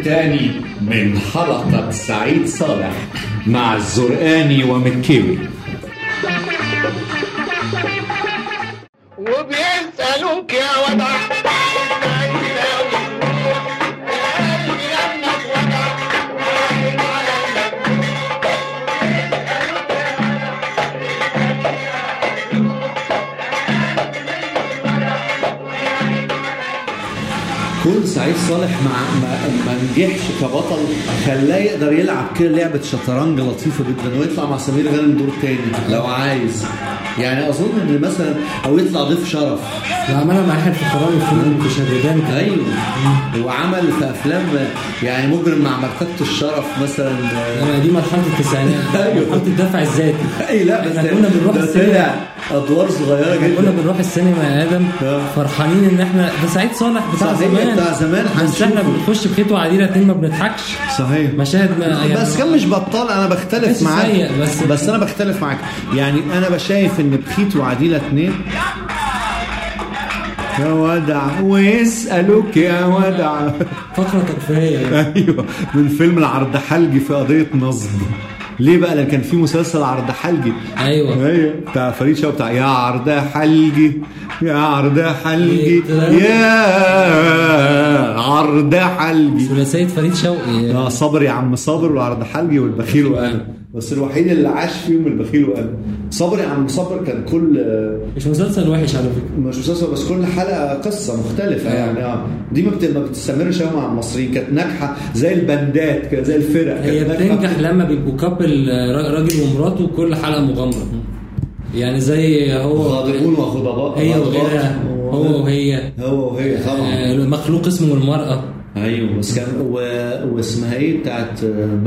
الثاني من حلقة سعيد صالح مع الزرقاني ومكيوي وبيسألوك يا ودع كون سعيد صالح مع ما, ما نجحش كبطل خلاه يقدر يلعب كده لعبه شطرنج لطيفه جدا ويطلع مع سمير غانم دور تاني لو عايز يعني اظن ان مثلا او يطلع ضيف شرف وعملها مع يحيى الفخراني في متشردان كده ايوه وعمل في افلام يعني مجرم مع مرتبه الشرف مثلا لما دي مرحله التسعينات أيوة. مرحله الدفع الذاتي اي لا بس احنا كنا بنروح ده السينما طلع ادوار صغيره احنا كنا جدا بنروح السينما يا ادم آه. فرحانين ان احنا ده سعيد صالح بتاع صحيح، زمان بتاع زمان بس احنا هنشوفه. بنخش بخيط وعديله اتنين ما بنضحكش صحيح مشاهد ما يعني بس كان مش بطال انا بختلف بس معاك سيء، بس- بس انا بختلف معاك يعني انا بشايف ان بخيت وعديله اتنين يا ودع ويسألوك يا ودع فقره ترفيهيه يعني. ايوه من فيلم العرض حلجي في قضيه نصب ليه بقى لان كان في مسلسل عرض حلجي ايوه ايوه بتاع فريد شوقي بتاع يا عرض حلجي يا عرض حلجي يا عرض حلجي ثلاثيه فريد شوقي اه صبر يا عم صبر والعرض حلجي والبخيل وانا بس الوحيد اللي عاش فيهم البخيل وانا صبر يا عم صبر كان كل مش مسلسل وحش على فكره مش مسلسل بس كل حلقه قصه مختلفه يعني اه دي ما بت- ما بتستمرش قوي مع المصريين كانت ناجحه زي البندات كده زي الفرق هي كانت ناجحة. بتنجح لما بيبقوا كابل را- راجل ومراته كل حلقه مغامره يعني زي هو غاضبون وغضباء هي غضباء. وغيرها هو وهي هو وهي طبعا آه، مخلوق اسمه المرأة ايوه بس كان و... واسمها ايه بتاعت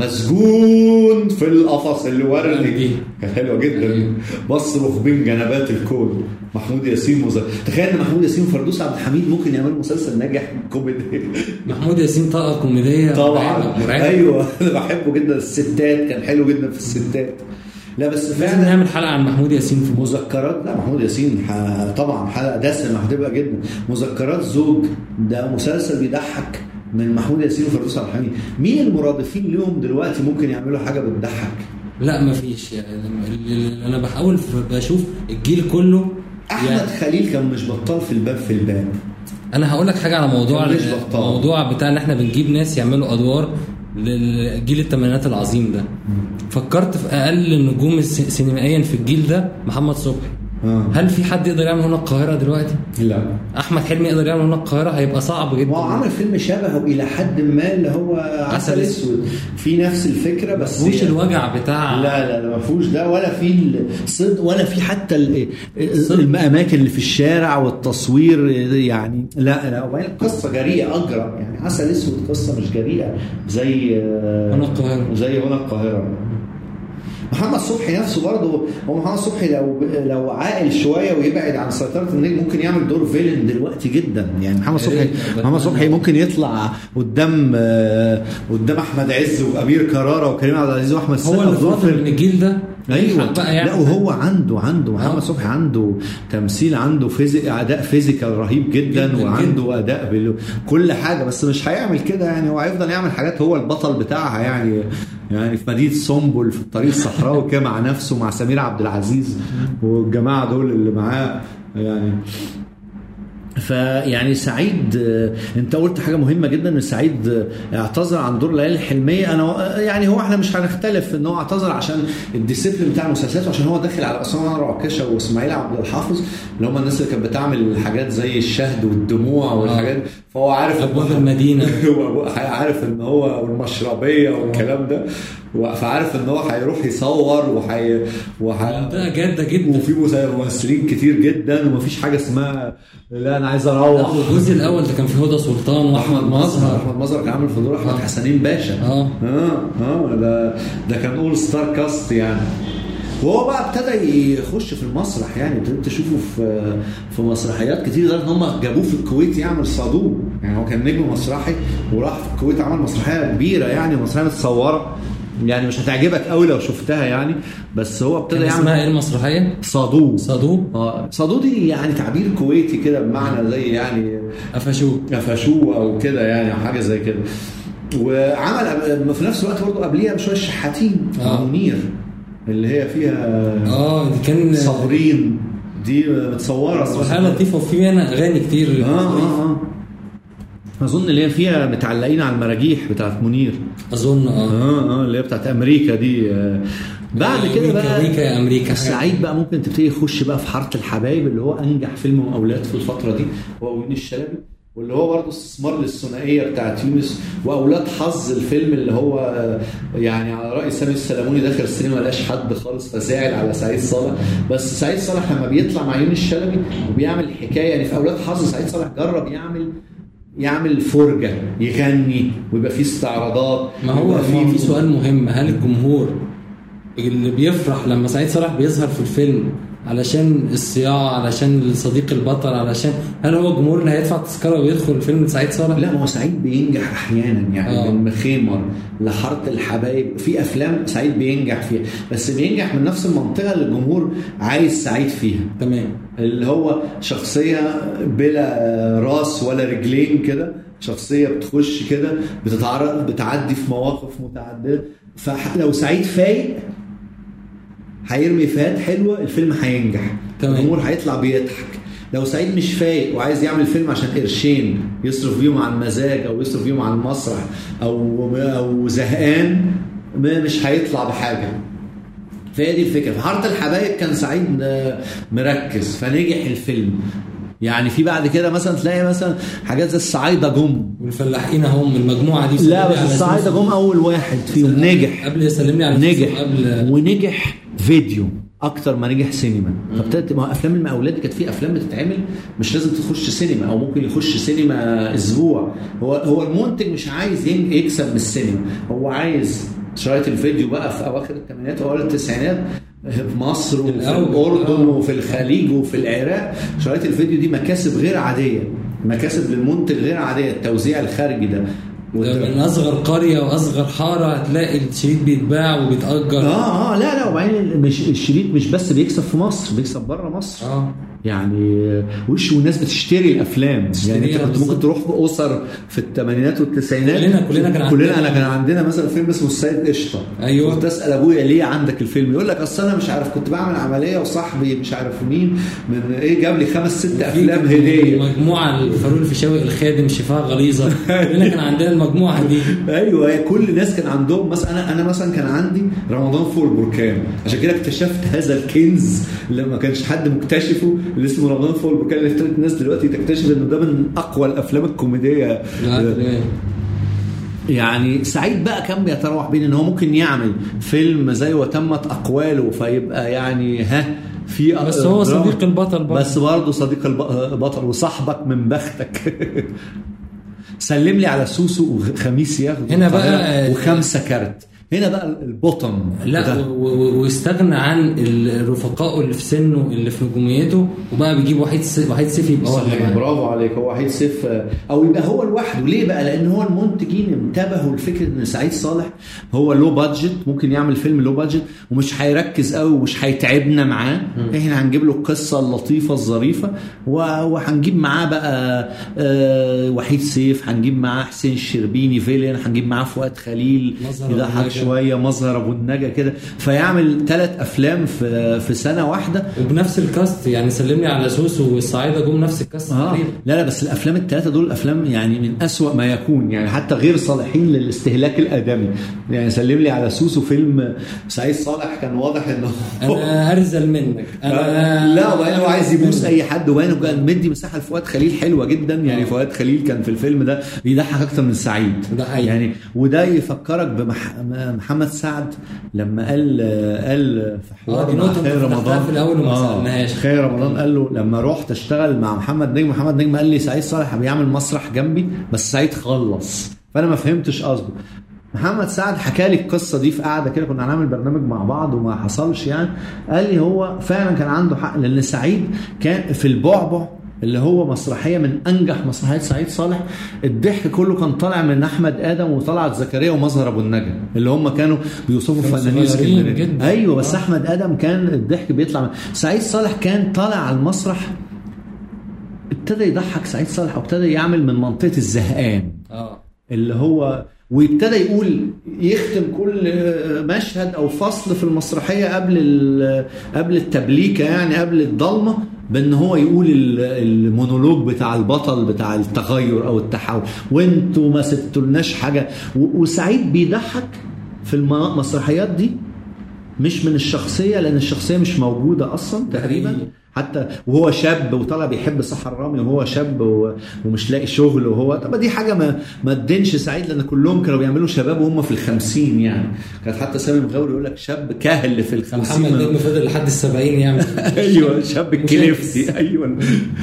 مسجون في القفص اللي وردي دي. كانت حلوه جدا بصرخ بين جنبات الكون محمود ياسين مز... تخيل ان محمود ياسين وفردوس عبد الحميد ممكن يعملوا مسلسل ناجح كوميدي محمود ياسين طاقة كوميدية طبعا مرعبة- مرعبة. ايوه انا بحبه جدا الستات كان حلو جدا في الستات لا بس لازم فعلا نعمل حلقة عن محمود ياسين في مصر مذكرات لا محمود ياسين ح- طبعا حلقه دسمه هتبقى جدا مذكرات زوج ده مسلسل بيضحك من محمود ياسين وفردوس عبد الحميد مين المرادفين ليهم دلوقتي ممكن يعملوا حاجه بتضحك لا مفيش يعني اللي انا بحاول ف- بشوف الجيل كله احمد يعني خليل كان مش بطال في الباب في الباب انا هقول لك حاجة على موضوع كان مش بطال. الموضوع بتاع ان احنا بنجيب ناس يعملوا ادوار للجيل الثمانينات العظيم ده فكرت في اقل نجوم الس- سينمائيا في الجيل ده محمد صبحي آه. هل في حد يقدر يعمل هنا القاهرة دلوقتي؟ لا احمد حلمي يقدر يعمل هنا القاهرة هيبقى صعب جدا هو عمل فيلم شبهه الى حد ما اللي هو عسل عسل اسود في نفس الفكره بس مفهوش هي- الوجع بتاع لا لا لا ما فيهوش ده ولا في الصدق ولا في حتى ال- صدق. الاماكن اللي في الشارع والتصوير يعني لا لا وبعدين قصه جريئه اجرى يعني عسل اسود قصه مش جريئه زي هنا القاهرة. زي هنا القاهره محمد صبحي نفسه برضه هو محمد صبحي لو لو عاقل شويه ويبعد عن سيطره النجم ممكن يعمل دور فيلن دلوقتي جدا يعني محمد يا صبحي ريت. محمد صبحي ممكن يطلع قدام آه، قدام احمد عز وامير كراره وكريم عبد العزيز واحمد هو السقا اللي في دور فاضل فيلم. من الجيل ده ايوه بقى يعني لا وهو عنده عنده محمد آه. صبحي عنده تمثيل عنده فيزيك اداء فيزيكال رهيب جدا, جداً وعنده اداء بال... كل حاجه بس مش هيعمل كده يعني هو هيفضل يعمل حاجات هو البطل بتاعها يعني يعني في مدينه سنبل في الطريق الصحراوي كده مع نفسه مع سمير عبد العزيز والجماعه دول اللي معاه يعني فيعني سعيد آه، انت قلت حاجه مهمه جدا ان سعيد آه، اعتذر عن دور ليالي الحلميه انا آه، يعني هو احنا مش هنختلف ان هو اعتذر عشان الديسيبلين بتاع المسلسلات وعشان هو داخل على اسامه انور عكاشه واسماعيل عبد الحافظ اللي هم الناس اللي كانت بتعمل حاجات زي الشهد والدموع والحاجات دي. فهو عارف إن أبواب هو- المدينة. هو عارف ان هو والمشربيه والكلام ده فعارف ان هو هيروح يصور وحي وحي منطقة جادة جدا وفي ممثلين كتير جدا ومفيش حاجه اسمها لا انا عايز اروح الجزء الاول ده كان فيه هدى سلطان واحمد مظهر احمد مظهر كان عامل في دور احمد آه. حسنين باشا آه. اه اه ده ده كان اول ستار كاست يعني وهو بقى ابتدى يخش في المسرح يعني ابتديت تشوفه في في مسرحيات كتير لدرجه ان هم جابوه في الكويت يعمل صادوم يعني هو كان نجم مسرحي وراح في الكويت عمل مسرحيه كبيره يعني مسرحيه متصوره يعني مش هتعجبك قوي لو شفتها يعني بس هو ابتدى كان يعمل اسمها ايه المسرحية؟ صادوم صادو اه صادو دي يعني تعبير كويتي كده بمعنى زي يعني قفشوه قفشوه او كده يعني أو حاجه زي كده وعمل قبل- في نفس الوقت برضه قبليها بشويه الشحاتين مع آه. منير اللي هي فيها اه دي كان صابرين دي متصوره مسرحيه لطيفه وفي هنا اغاني كتير اه اه اه اظن اللي هي فيها متعلقين على المراجيح بتاعت منير اظن اه اه اه اللي هي بتاعت امريكا دي آه. بعد كده أمريكا- بقى أمريكا يا أمريكا. السعيد بقى ممكن تبتدي يخش بقى في حاره الحبايب اللي هو انجح فيلم مقاولات في الفتره دي هو ويونس الشلبي واللي هو برضه استثمار للثنائيه بتاعت يونس واولاد حظ الفيلم اللي هو آه، يعني على راي سامي السلموني داخل السينما ما لقاش حد خالص فزعل على سعيد صالح بس سعيد صالح لما بيطلع مع يونس الشلبي وبيعمل حكايه يعني في اولاد حظ سعيد صالح جرب يعمل يعمل فرجه يغني ويبقى فيه استعراضات ما هو ويبقى في في سؤال مهم هل الجمهور اللي بيفرح لما سعيد صالح بيظهر في الفيلم علشان الصياعة علشان صديق البطل علشان هل هو الجمهور اللي هيدفع تذكرة ويدخل الفيلم لسعيد صالح؟ لا ما هو سعيد بينجح احيانا يعني آه. من مخيمر لحاره الحبايب في افلام سعيد بينجح فيها بس بينجح من نفس المنطقه اللي الجمهور عايز سعيد فيها تمام اللي هو شخصيه بلا راس ولا رجلين كده شخصيه بتخش كده بتتعرض بتعدي في مواقف متعدده فلو سعيد فايق هيرمي فات حلوه الفيلم هينجح تمام. الجمهور هيطلع بيضحك لو سعيد مش فايق وعايز يعمل فيلم عشان قرشين يصرف بيهم على المزاج او يصرف بيهم على المسرح او او زهقان ما- مش هيطلع بحاجه فهي دي الفكره في حاره الحبايب كان سعيد آه، مركز فنجح الفيلم يعني في بعد كده مثلا تلاقي مثلا حاجات زي الصعايده جم والفلاحين هم المجموعة دي لا سلمني بس على الصعايده زوزو. جم اول واحد فيهم نجح قبل يسلمني على نجح زوزو قبل ونجح فيديو اكتر ما نجح سينما فابتدت ما هو افلام المقاولات دي كانت في افلام بتتعمل مش لازم تخش سينما او ممكن يخش سينما اسبوع هو هو المنتج مش عايز ين- يكسب من السينما هو عايز شرايط الفيديو بقى في اواخر الثمانينات واوائل التسعينات في مصر وفي الأول، الاردن آه. وفي الخليج وفي العراق شرايط الفيديو دي مكاسب غير عاديه مكاسب للمنتج غير عاديه التوزيع الخارجي ده ده من اصغر قريه واصغر حاره هتلاقي الشريط بيتباع وبيتاجر اه اه لا لا وبعدين مش الشريط مش بس بيكسب في مصر بيكسب بره مصر اه يعني وش والناس بتشتري الافلام يعني انت كنت بالظبط. ممكن تروح في اسر في الثمانينات والتسعينات كلنا- كلنا كان كلنا عندنا- انا كان عندنا مثلا فيلم اسمه السيد قشطه أيوة. كنت اسال ابويا ليه عندك الفيلم يقول لك اصل انا مش عارف كنت بعمل عمليه وصاحبي مش عارف مين من ايه جاب لي خمس ست افلام في هديه مجموعه الفاروق الفيشاوي الخادم شفاها غليظه كلنا كان عندنا المجموعه دي ايوه هي كل الناس كان عندهم مثلا انا انا مثلا كان عندي رمضان فوق البركان عشان كده اكتشفت هذا الكنز اللي ما كانش حد مكتشفه اللي اسمه رمضان فوق البركان اللي ابتدت الناس دلوقتي تكتشف انه ده من اقوى الافلام الكوميديه لا تمام. يعني سعيد بقى كان بيتراوح بين ان هو ممكن يعمل فيلم زي وتمت اقواله فيبقى يعني ها في بس هو دراما. صديق البطل برضه. بس برضه صديق الب- البطل وصاحبك من بختك سلم لي على سوسو وخميس ياخد هنا بقى- القاهرة وخمسه كارت هنا بقى البطن لا ده. و- و- واستغنى عن الرفقاء اللي في سنه اللي في نجوميته وبقى بيجيب وحيد س- وحيد سيف يبقى هو اللي صحيح معاه. برافو عليك هو وحيد سيف او يبقى هو لوحده ليه بقى لان هو المنتجين انتبهوا لفكره ان سعيد صالح هو لو بادجت ممكن يعمل فيلم لو بادجت ومش هيركز قوي ومش هيتعبنا معاه احنا هنجيب له القصه اللطيفه الظريفه و- وهنجيب معاه بقى آه، وحيد سيف هنجيب معاه حسين الشربيني فيلن هنجيب معاه فؤاد خليل مظهر أبو يضحك النجا. شويه مظهر ابو النجا كده فيعمل ثلاث افلام في في سنه واحده وبنفس الكاست يعني سلمني على سوسو والصعايده جم نفس الكاست اه تقريبا لا لا بس الافلام الثلاثه دول افلام يعني من أسوأ ما يكون يعني حتى غير صالحين للاستهلاك الادمي يعني سلم لي على سوسو فيلم سعيد صالح كان واضح انه انا ارزل منك انا لا وبعدين هو عايز يبوس منك. اي حد وبعدين كان مدي مساحه لفؤاد خليل حلوه جدا يعني فؤاد خليل كان في الفيلم ده بيضحك اكتر من سعيد ده حقيقي. يعني وده يفكرك بمحمد سعد لما قال قال في حوار آه، دي مع نقطة خير أنت فتحتها رمضان في الأول وما آه، سألناهاش. خير رمضان قال له لما رحت اشتغل مع محمد نجم محمد نجم قال لي سعيد صالح بيعمل مسرح جنبي بس سعيد خلص فانا ما فهمتش قصده محمد سعد حكى لي القصه دي في قعده كده كنا هنعمل برنامج مع بعض وما حصلش يعني قال لي هو فعلا كان عنده حق لان سعيد كان في البعبع اللي هو مسرحيه من انجح مسرحيات سعيد صالح الضحك كله كان طالع من احمد ادم وطلعت زكريا ومظهر ابو النجا اللي هم كانوا بيوصفوا كانوا فنانين صغيرين اسكندريه جدا. ايوه بس آه. احمد ادم كان الضحك بيطلع من سعيد صالح كان طالع على المسرح ابتدى يضحك سعيد صالح وابتدى يعمل من منطقه الزهقان اه اللي هو وابتدى يقول يختم كل مشهد او فصل في المسرحيه قبل ال- قبل التبليكه يعني قبل الضلمه بان هو يقول ال- المونولوج بتاع البطل بتاع التغير او التحول وانتوا ما سبتولناش حاجه و- وسعيد بيضحك في المسرحيات دي مش من الشخصيه لان الشخصيه مش موجوده اصلا تقريبا حقيقي. حتى وهو شاب وطالع بيحب سحر رامي وهو شاب و- ومش لاقي شغل وهو طب دي حاجه ما ما تدينش سعيد لان كلهم كانوا بيعملوا شباب وهم في الخمسين يعني كانت حتى سامي مغاوري يقول لك شاب كهل في محمد الخمسين نجم فضل لحد السبعين يعمل ايوه شاب الكليفتي ايوه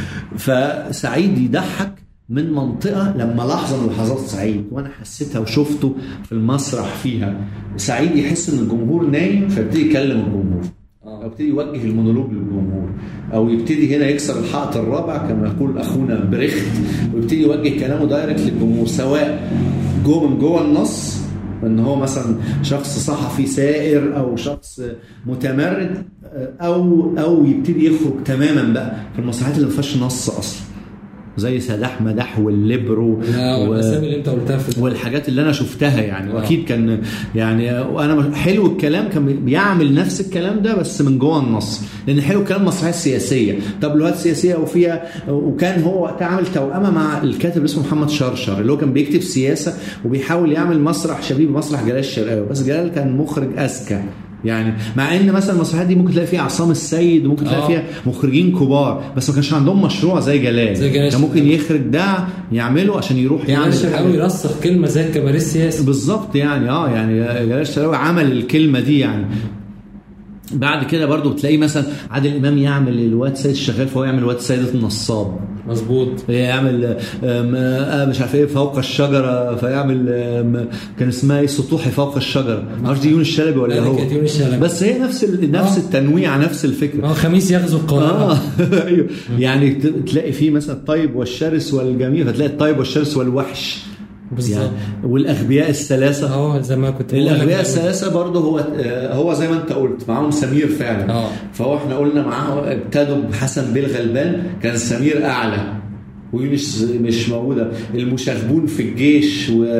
فسعيد يضحك من منطقه لما لحظه من لحظات سعيد وانا حسيتها وشفته في المسرح فيها سعيد يحس ان الجمهور نايم فيبتدي يكلم الجمهور او يبتدي يوجه المونولوج للجمهور او يبتدي هنا يكسر الحائط الرابع كما يقول اخونا بريخت ويبتدي يوجه كلامه دايركت للجمهور سواء جوه من جوه النص ان هو مثلا شخص صحفي سائر او شخص متمرد او او يبتدي يخرج تماما بقى في المسرحيات اللي ما فيهاش نص اصلا زي سداح مداح والليبرو لا و- والاسامي اللي انت قلتها في والحاجات اللي انا شفتها يعني آه. واكيد كان يعني وانا مش- حلو الكلام كان بيعمل نفس الكلام ده بس من جوه النص لان حلو الكلام مسرحيه سياسيه تابلوهات سياسيه وفيها وكان هو وقتها عامل توأمه مع الكاتب اللي اسمه محمد شرشر اللي هو كان بيكتب سياسه وبيحاول يعمل مسرح شبيه بمسرح جلال الشرقاوي بس جلال كان مخرج اذكى يعني مع ان مثلا المسرحيات دي ممكن تلاقي فيها عصام السيد وممكن تلاقي آه. فيها مخرجين كبار بس ما كانش عندهم مشروع زي جلال زي جلال كان ممكن يخرج ده يعمله عشان يروح يعني يعمل الشرقاوي يرسخ كلمه زي الكباريه السياسي بالظبط يعني اه يعني جلال الشراوي عمل الكلمه دي يعني بعد كده برضو بتلاقي مثلا عادل امام يعمل الواد سيد الشغال فهو يعمل الواد سيد النصاب مظبوط يعمل آم، آه مش عارف ايه فوق الشجره فيعمل آم، كان اسمها ايه سطوحي فوق الشجره ما اعرفش دي يونس شلبي ولا لا، دي هو كانت يونس شلبي. بس هي نفس ال- نفس آه. التنويع نفس الفكره هو خميس يغزو القاهره اه ايوه يعني ت- تلاقي فيه مثلا الطيب والشرس والجميل فتلاقي الطيب والشرس والوحش بالظبط. يعني والاغبياء الثلاثه اه زي ما كنت بقول لك الاغبياء الأول. الثلاثه برضه هو آه، هو زي ما انت قلت معاهم سمير فعلا اه. فهو احنا قلنا معاه ابتدوا بحسن بيه الغلبان كان سمير اعلى ويونس مش موجوده المشاغبون في الجيش و...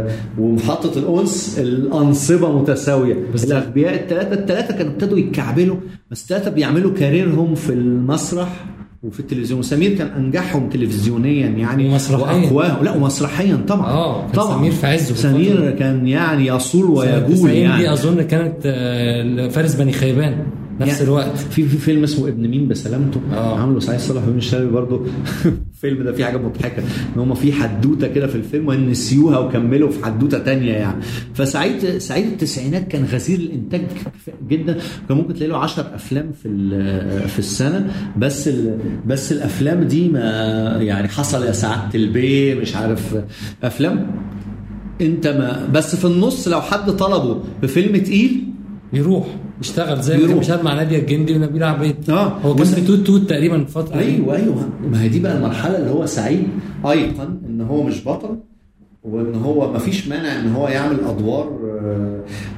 ومحطه الانس الانصبه متساويه بالظبط. الاغبياء الثلاثه الثلاثه كانوا ابتدوا يتكعبلوا بس الثلاثه بيعملوا كاريرهم في المسرح وفي التلفزيون وسمير كان انجحهم تلفزيونيا يعني ومسرحياً. واقواهم لا ومسرحيا طبعا اه كان طبعا سمير في عزه في سمير الفترة كان يعني يصول سنة ويجول 90 دي يعني اظن كانت آه، فارس بني خيبان نفس يعني الوقت في في فيلم اسمه ابن مين بسلامته آه. عمله سعيد صالح ويونس شلبي برضه الفيلم ده فيه حاجه مضحكه ان هم في حدوته كده في الفيلم ونسيوها وكملوا في حدوته تانية يعني فسعيد سعيد التسعينات كان غزير الانتاج جدا كان ممكن تلاقي له 10 افلام في ال- في السنه بس ال بس الافلام دي ما يعني حصل يا سعاده البيه مش عارف افلام انت ما بس في النص لو حد طلبه بفيلم تقيل يروح يشتغل زي ما يروح. كان بيشتغل مع ناديه الجندي ونبيل عبيد اه هو كان بس- في توت توت تقريبا الفتره دي. ايوه ايوه ما هي دي بقى المرحله اللي هو سعيد ايقن ان هو مش بطل وان هو ما فيش مانع ان هو يعمل ادوار آه،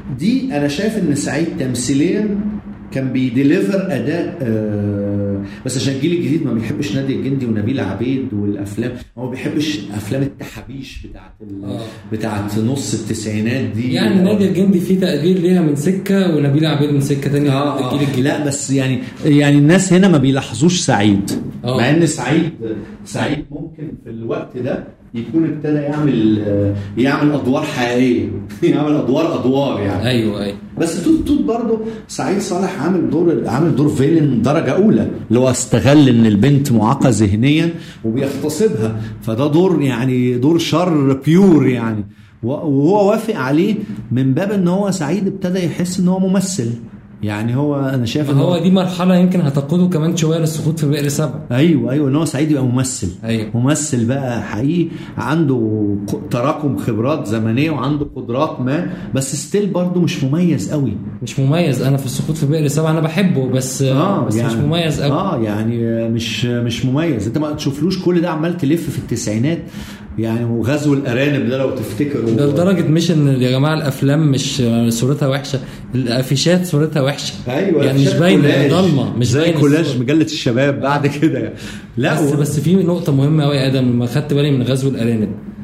دي انا شايف ان سعيد تمثيليا كان بيديليفر اداء آه، بس عشان الجيل الجديد ما بيحبش نادي الجندي ونبيل عبيد والافلام هو ما بيحبش افلام التحابيش بتاعت ال- آه. بتاعت نص التسعينات دي يعني ناديه الجندي فيه تقدير ليها من سكه ونبيل عبيد من سكه تانية آه الجيل آه الجديد لا بس يعني يعني الناس هنا ما بيلاحظوش سعيد آه. مع ان سعيد سعيد ممكن في الوقت ده يكون ابتدى يعمل آه، يعمل ادوار حقيقيه يعمل ادوار ادوار يعني ايوه ايوه بس توت توت برضه سعيد صالح عامل دور عامل دور فيلن درجه اولى اللي هو استغل ان البنت معاقه ذهنيا وبيغتصبها فده دور يعني دور شر بيور يعني و- وهو وافق عليه من باب ان هو سعيد ابتدى يحس ان هو ممثل يعني هو انا شايف ان هو دي مرحله يمكن هتقوده كمان شويه للسقوط في بئر سبع ايوه ايوه ان هو سعيد يبقى ممثل أيوة. ممثل بقى حقيقي عنده ق- تراكم خبرات زمنيه وعنده قدرات ما بس ستيل برضه مش مميز قوي مش مميز انا في السقوط في بئر سبع انا بحبه بس اه بس يعني مش مميز قوي اه يعني مش مش مميز انت ما تشوفلوش كل ده عمال تلف في التسعينات يعني وغزو الارانب ده لو تفتكروا ده لدرجه مش ان يا جماعه الافلام مش صورتها وحشه الافيشات صورتها وحشه ايوه يعني مش شاف باينه كولاج. ضلمه مش زي باينه كولاج الصورة. مجله الشباب بعد كده لا بس و- بس في نقطه مهمه قوي يا ادم لما خدت بالي من غزو الارانب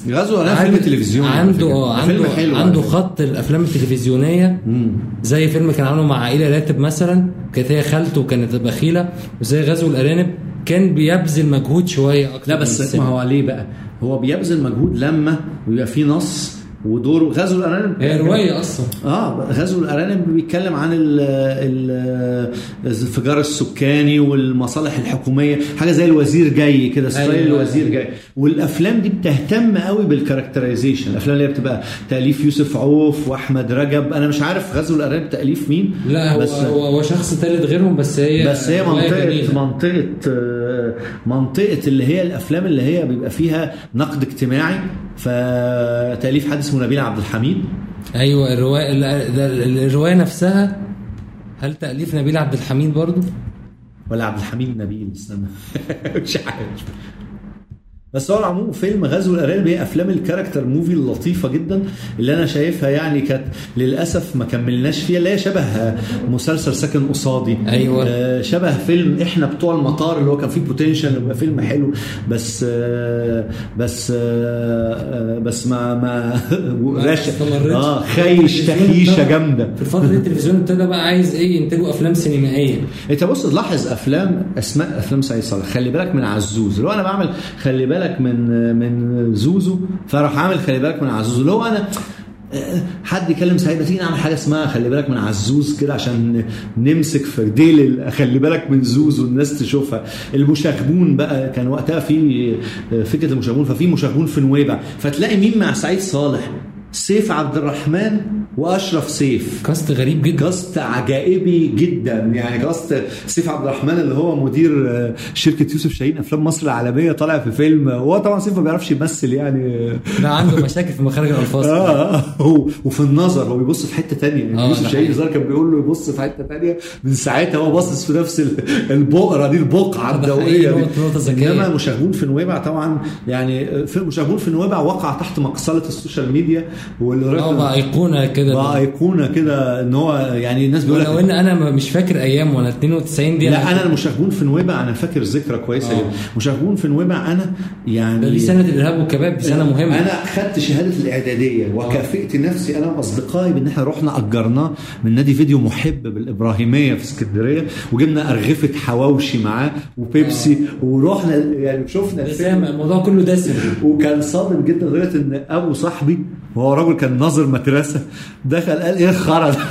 غزو الارانب فيلم تلفزيوني على عنده فكرة. اه فيلم عنده حلو عنده على فكرة. خط الافلام التلفزيونيه زي فيلم كان عامله مع عائله راتب مثلا كانت هي خالته وكانت بخيله وزي غزو الارانب كان بيبذل مجهود شويه اكتر لا من بس السينما. ما هو ليه بقى هو بيبذل مجهود لما بيبقى فيه نص ودور غزو الارانب هي روايه اصلا اه غزو الارانب بيتكلم عن ال- ال- الانفجار السكاني والمصالح الحكوميه حاجه زي الوزير جاي كده ستايل أيوة. الوزير جاي والافلام دي بتهتم قوي بالكاركترايزيشن الافلام اللي هي بتبقى تاليف يوسف عوف واحمد رجب انا مش عارف غزو الارانب تاليف مين لا هو بس هو, هو شخص ثالث غيرهم بس هي بس هي رواية منطقه جميلة. منطقه آه، منطقه اللي هي الافلام اللي هي بيبقى فيها نقد اجتماعي فتاليف حد اسمه نبيل عبد الحميد ايوه الروايه ال- ال- الروايه نفسها هل تاليف نبيل عبد الحميد برضو ولا عبد الحميد نبيل استنى مش عارف بس هو العموم فيلم غزو الارانب هي افلام الكاركتر موفي اللطيفه جدا اللي انا شايفها يعني كانت للاسف ما كملناش فيها اللي هي شبه مسلسل ساكن قصادي أيوة. آه، شبه فيلم احنا بتوع المطار اللي هو كان فيه بوتنشال يبقى فيلم حلو بس آه، بس آه، آه، بس ما ما راشق استمرتش. اه خيش التلفزيون تخيشه ابتدى- جامده في الفتره دي التلفزيون ابتدى بقى عايز ايه ينتجوا افلام سينمائيه انت بص تلاحظ افلام اسماء افلام سعيد صالح خلي بالك من عزوز لو انا بعمل خلي بالك من من زوزو فراح عامل خلي بالك من عزوز لو انا آه، حد يكلم سعيد ما تيجي نعمل حاجه اسمها خلي بالك من عزوز كده عشان نمسك في ديل ال- خلي بالك من زوزو الناس تشوفها المشاغبون بقى كان وقتها في آه، فكره المشاغبون ففي مشاغبون في نويبع فتلاقي مين مع سعيد صالح سيف عبد الرحمن واشرف سيف كاست غريب جدا كاست عجائبي جدا يعني كاست سيف عبد الرحمن اللي هو مدير آه، شركه يوسف شاهين افلام مصر العالميه طالع في فيلم هو طبعا سيف ما بيعرفش يمثل يعني ده عنده مشاكل في مخارج الالفاظ اه اه هو وفي النظر هو بيبص في حته تانية يعني آه، يوسف ده شاهين حقيقي. ظهر كان بيقول له يبص في حته تانية من ساعتها هو باصص في نفس ال- البقره دي البقعه ده حقيقي، الدوريه دي نقطة- نقطة ذكية. انما مشاغبون في نويبع طبعا يعني في مشاغبون في نويبع وقع تحت مقصله السوشيال ميديا واللي اه بقى ايقونه كده بقى ايقونه كده ان هو يعني الناس بيقول ولو لك ان انا ما- مش فاكر ايام وانا 92 دي لا انا المشاغبون في نويبع انا فاكر ذكرى كويسه آه. جدا مشاغبون في نويبع انا يعني ده دي سنه الارهاب والكباب دي سنه مهمه انا خدت شهاده الاعداديه وكافئت نفسي انا واصدقائي بان احنا رحنا اجرناه من نادي فيديو محب بالابراهيميه في اسكندريه وجبنا ارغفه حواوشي معاه وبيبسي ورحنا يعني شفنا ده الفيلم سامع الموضوع كله دسم وكان صادم جدا لدرجه ان ابو صاحبي وهو راجل كان ناظر مدرسه دخل قال ايه الخرا ده؟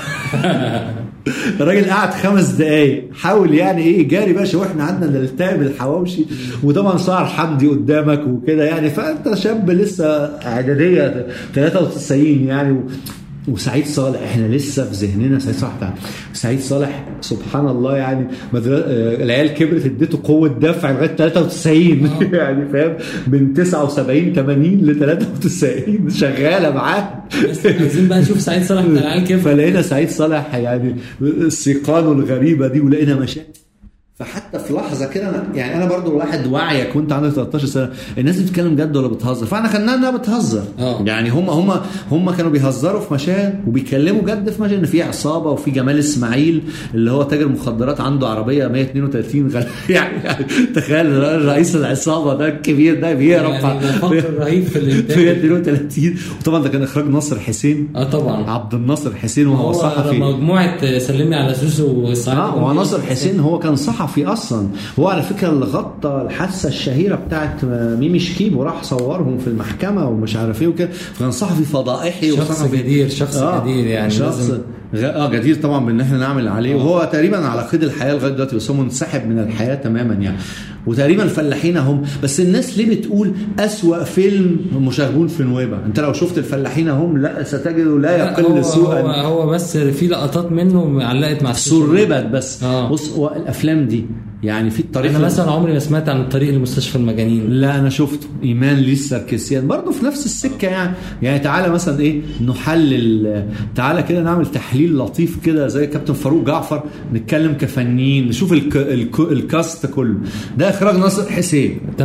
الراجل قعد خمس دقايق حاول يعني ايه جاري باشا واحنا قعدنا نلتقي بالحواوشي وطبعا سعر حمدي قدامك وكده يعني فانت شاب لسه اعداديه 93 يعني و وسعيد صالح احنا لسه في ذهننا سعيد صالح بتاع سعيد صالح سبحان الله يعني مدر... آه، العيال كبرت اديته قوه دفع لغايه 93 يعني فاهم من 79 80 ل 93 شغاله معاه بس عايزين بقى نشوف سعيد صالح بتاع العيال كيف فلقينا سعيد صالح يعني سيقانه الغريبه دي ولقينا مشاكل فحتى في لحظه كده أنا يعني انا برضو واحد واعيك وانت عندك 13 سنه الناس دي بتتكلم جد ولا بتهزر فاحنا خدناها انها بتهزر آه. يعني هم هم هم كانوا بيهزروا في مشاهد وبيتكلموا جد في مشاهد ان في عصابه وفي جمال اسماعيل اللي هو تاجر مخدرات عنده عربيه 132 غل... يعني, يعني تخيل رئيس العصابه ده الكبير ده بيهرب يعني ده فقر رهيب في الانتاج 132 وطبعا ده كان اخراج ناصر حسين اه طبعا عبد الناصر حسين وهو هو صحفي مجموعه سلمي على زوزو وسعيد اه هو ناصر حسين هو كان صحفي اصلا هو على فكره اللي غطى الحادثه الشهيره بتاعت ميمي شكيب وراح صورهم في المحكمه ومش عارف ايه وكده فكان صحفي فضائحي شخص وصحفي جدير شخص جدير يعني شخص لازم غ- اه جدير طبعا بان احنا نعمل عليه وهو تقريبا على قيد الحياه لغايه دلوقتي بس هو منسحب من الحياه تماما يعني وتقريبا الفلاحين هم بس الناس ليه بتقول اسوا فيلم مشاغبون في نويبع انت لو شفت الفلاحين هم لا ستجده لا لا، يقل هو, سوءا هو, هو بس في لقطات منه علقت مع السوشيال سربت بس آه. بص هو الافلام دي يعني في الطريق انا مثلا عمري ما سمعت عن الطريق لمستشفى المجانين لا انا شفته ايمان ليه السركسيان برضه في نفس السكه يعني يعني تعالى مثلا ايه نحلل تعالى كده نعمل تحليل لطيف كده زي كابتن فاروق جعفر نتكلم كفنيين نشوف الك... الك... الكاست كله ده اخراج ناصر حسين تمام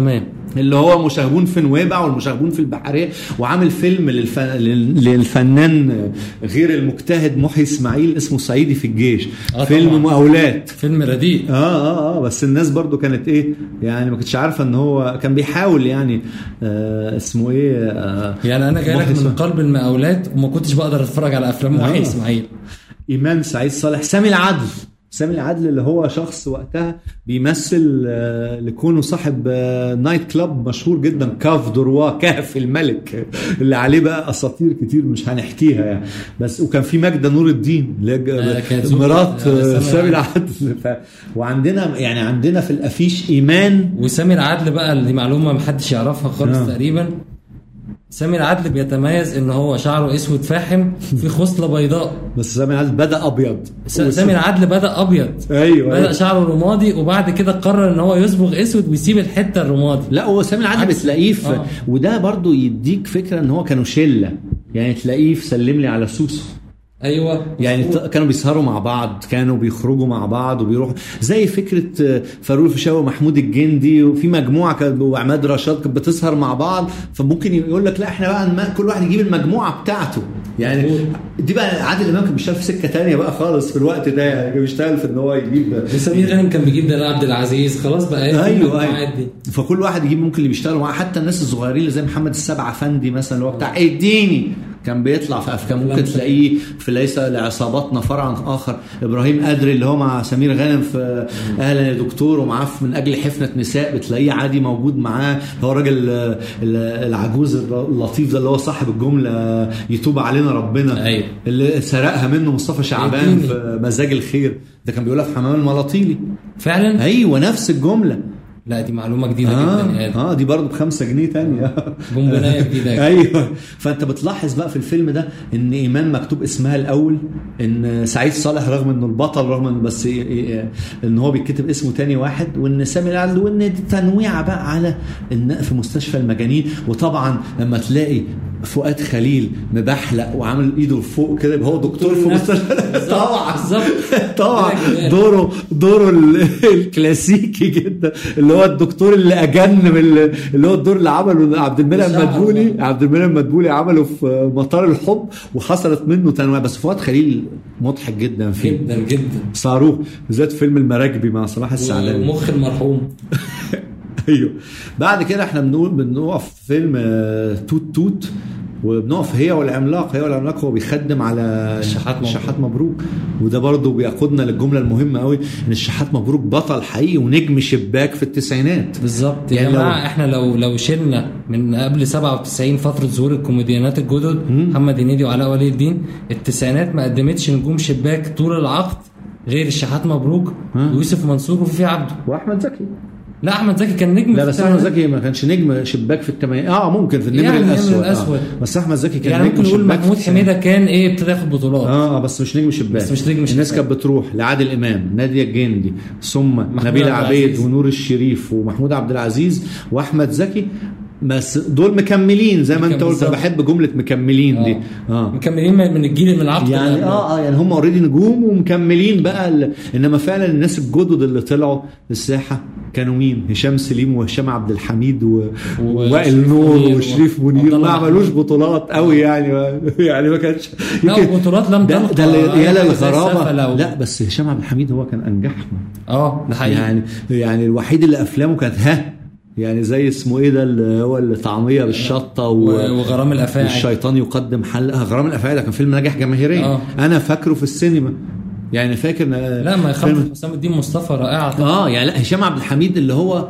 اللي هو مشاغبون في نويبع والمشاغبون في البحريه وعامل فيلم للف... لل- للفنان غير المجتهد محي اسماعيل اسمه صعيدي في الجيش آه فيلم طبعاً. مقاولات فيلم رديء اه اه اه بس الناس برضو كانت ايه يعني ما كنتش عارفه ان هو كان بيحاول يعني آه اسمه ايه آه يعني انا جاي محي لك من إسماعيل. قلب المقاولات وما كنتش بقدر اتفرج على افلام آه. محي اسماعيل ايمان سعيد صالح سامي العدل سامي العدل اللي هو شخص وقتها بيمثل آه، لكونه صاحب آه، نايت كلاب مشهور جدا كاف دروا كهف الملك اللي عليه بقى اساطير كتير مش هنحكيها يعني بس وكان في ماجده نور الدين اللي هي آه، كانت زوجة مرات آه، آه، سامي سامي العدل. العدل ف... وعندنا يعني عندنا في الافيش ايمان وسامي العدل بقى اللي معلومه محدش يعرفها خالص آه. تقريبا سامي العدل بيتميز ان هو شعره اسود فاحم في خصله بيضاء بس سامي العدل بدا ابيض س- سامي العدل بدا ابيض ايوه بدا أيوة. شعره رمادي وبعد كده قرر ان هو يصبغ اسود ويسيب الحته الرمادي لا هو سامي العدل عكس- بتلاقيه في آه. وده برضو يديك فكره ان هو كانوا شله يعني تلاقيه في سلم لي على سوسو ايوه يعني مظبوط. ت- كانوا بيسهروا مع بعض كانوا بيخرجوا مع بعض وبيروحوا زي فكره آه، فاروق الفيشاوي ومحمود الجندي وفي مجموعه كانت وعماد رشاد كانت بتسهر مع بعض فممكن يقول لك لا احنا بقى نم- كل واحد يجيب المجموعه بتاعته يعني مظبوط. دي بقى عادل امام كان بيشتغل في سكه تانية بقى خالص في الوقت ده يعني كان بيشتغل في ان هو يجيب وسمير غانم كان بيجيب دلال عبد العزيز خلاص بقى ايه في ايوه المجموعات ايوه دي فكل واحد يجيب ممكن اللي بيشتغلوا معاه حتى الناس الصغيرين اللي زي محمد السبع افندي مثلا اللي هو بتاع اديني كان بيطلع في افلام ممكن لمسة. تلاقيه في ليس لعصاباتنا فرعا اخر ابراهيم قدري اللي هو مع سمير غانم في اهلا يا دكتور ومعاه في من اجل حفنه نساء بتلاقيه عادي موجود معاه اللي هو الراجل آه، العجوز اللطيف ده اللي هو صاحب الجمله يتوب علينا ربنا أيوة. اللي سرقها منه مصطفى شعبان اديني. في مزاج الخير ده كان بيقولها في حمام الملاطيلي فعلا ايوه نفس الجمله لا دي معلومه جديده جدا يا اه, آدم. آه دي برضه بخمسة جنيه تانية بونبوناية جديدة. ايوه فانت بتلاحظ بقى في الفيلم ده ان ايمان مكتوب اسمها الاول ان سعيد صالح رغم انه البطل رغم انه بس ي- ي- ان هو بيتكتب اسمه تاني واحد وان سامي العدل وان دي تنويعه بقى على ان في مستشفى المجانين وطبعا لما تلاقي فؤاد خليل مبحلق وعامل ايده لفوق كده يبقى هو دكتور في مستشفى بالظبط. طبعا بالظبط. طبعا كده جمال. دوره دوره ال- الكلاسيكي جدا اللي هو الدكتور اللي اجن من ال- اللي هو الدور اللي عمله عبد المنعم الشعر. مدبولي عبد المنعم مدبولي عمله في مطار الحب وحصلت منه تنويع بس فؤاد خليل مضحك جدا فيه جدا جدا صاروخ بالذات فيلم المراكبي مع صلاح السعداني ومخ المرحوم ايوه بعد كده احنا بنقول بنقف في فيلم آه، توت توت وبنقف هي والعملاق هي والعملاق هو بيخدم على الشحات مبروك. الشحات مبروك وده برضه بيقودنا للجمله المهمه قوي ان الشحات مبروك بطل حقيقي ونجم شباك في التسعينات بالظبط يا يعني جماعه لو- احنا لو لو شلنا من قبل 97 فتره ظهور الكوميديانات الجدد محمد هنيدي وعلاء ولي الدين التسعينات ما قدمتش نجوم شباك طول العقد غير الشحات مبروك ويوسف منصور وفيفي عبده واحمد زكي لا احمد زكي كان نجم لا في بس احمد التسعينات. زكي ما كانش نجم شباك في الثمانينات اه ممكن في النمر يعني النمر الاسود, الأسود. آه. بس احمد زكي كان يعني نجم ممكن نقول شباك في محمود التسعينات. حميده كان ايه ابتدى ياخد بطولات اه آه، بس مش نجم شباك بس مش نجم الناس شباك. كانت بتروح لعادل امام ناديه الجندي ثم نبيل عبد عبيد العزيز. ونور الشريف ومحمود عبد العزيز واحمد زكي بس دول مكملين زي ما انت قلت بالظبط. انا بحب جمله مكملين دي اه مكملين من من الجيل من العقد يعني اللي قبله. اه اه يعني هم اوريدي نجوم ومكملين بقى ال... انما فعلا الناس الجدد اللي طلعوا الساحه كانوا مين؟ هشام سليم وهشام عبد الحميد و... ووائل وشريف نور منير وشريف و- منير وعبد ما الله عملوش محمود. بطولات قوي يعني يعني ما كانش لا يمكن- وبطولات لم ده, تنقى ده اللي- أي يا حاجة زي للغرابه السفلة و- لا بس هشام عبد الحميد هو كان انجحهم اه ده حقيقي يعني يعني الوحيد اللي افلامه كانت ها يعني زي اسمه ايه ده اللي هو الطعميه بالشطه و... و- وغرام الافاعي والشيطان يقدم حلقه غرام الافاعي ده كان فيلم ناجح جماهيريا آه. انا فاكره في السينما يعني فاكر إن- لا ما فيلم- يخالف حسام الدين مصطفى رائعه طبعا اه يعني لا هشام عبد الحميد اللي هو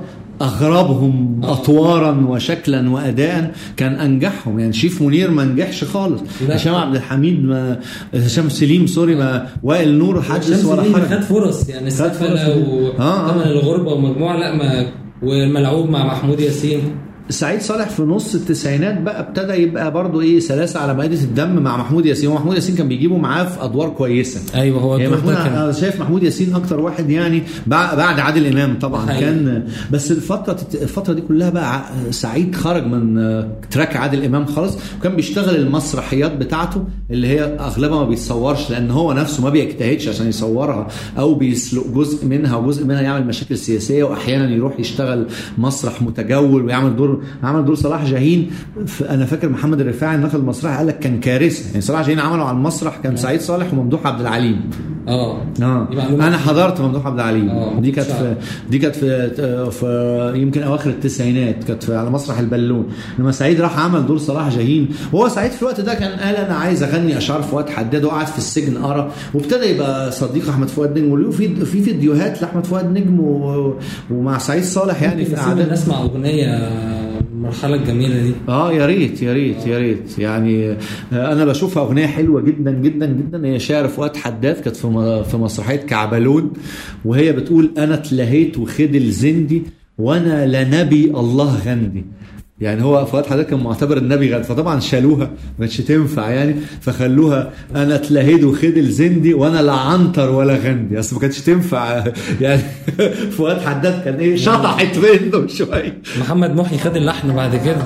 اغربهم اطوارا وشكلا واداء كان انجحهم يعني شيف منير ما نجحش خالص لا. هشام عبد الحميد ما هشام سليم سوري ما وائل نور حدث شمس ولا الدين حاجه خد فرص يعني السفلة فرص. و آه، آه. طبعا الغربة ومجموعة لا ما والملعوب مع محمود ياسين سعيد صالح في نص التسعينات بقى ابتدى يبقى برضه ايه سلاسه على مائده الدم مع محمود ياسين ومحمود ياسين كان بيجيبه معاه في ادوار كويسه ايوه هو يعني الدور محمود ده كان انا شايف محمود ياسين اكتر واحد يعني بع- بعد عادل امام طبعا حقيقي. كان بس الفتره الفتره دي كلها بقى ع- سعيد خرج من آه، تراك عادل امام خالص وكان بيشتغل المسرحيات بتاعته اللي هي اغلبها ما بيتصورش لان هو نفسه ما بيجتهدش عشان يصورها او بيسلق جزء منها وجزء منها يعمل مشاكل سياسيه واحيانا يروح يشتغل مسرح متجول ويعمل دور عمل دور صلاح جاهين ف- انا فاكر محمد الرفاعي الناقد المسرحي قال لك كان كارثه يعني صلاح جاهين عمله على المسرح كان سعيد صالح وممدوح عبد العليم اه اه دي معلومة. انا حضرت ممدوح عبد العليم آه، دي كانت مش في عارف. دي كانت في, في يمكن اواخر التسعينات كانت في على مسرح البالون لما سعيد راح عمل دور صلاح جاهين وهو سعيد في الوقت ده كان قال انا عايز اغني اشعار فؤاد حداد وقعد في السجن قرا وابتدى يبقى صديق احمد فؤاد نجم وله في في فيديوهات لاحمد فؤاد نجم و... ومع سعيد صالح يعني في نسيب قعدات نسمع اغنيه المرحله الجميله دي اه يا ريت يا ريت يا ريت يعني آه، انا بشوفها اغنيه حلوه جدا جدا جدا هي شعر فؤاد حداد كانت في م- في مسرحيه كعبلون وهي بتقول انا اتلهيت وخدل زندي وانا لا نبي الله غندي يعني هو فؤاد حداد كان معتبر النبي غد فطبعا شالوها ما كانتش تنفع يعني فخلوها انا اتلهيت وخدل زندي وانا لا عنتر ولا غندي اصل ما كانتش تنفع يعني فؤاد حداد كان ايه شطحت منه شويه محمد محي خد اللحن بعد كده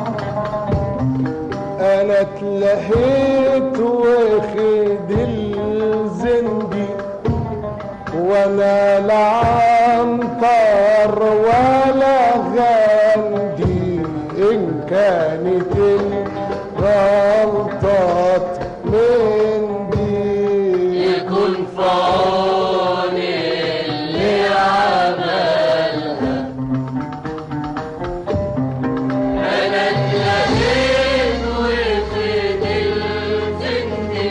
انا اتلهيت وخد الزندي وانا لا عنتر ولا غندي ان كانت الغلطات من دي يكون فون اللي عملها انا اتلهيت وخد الزندي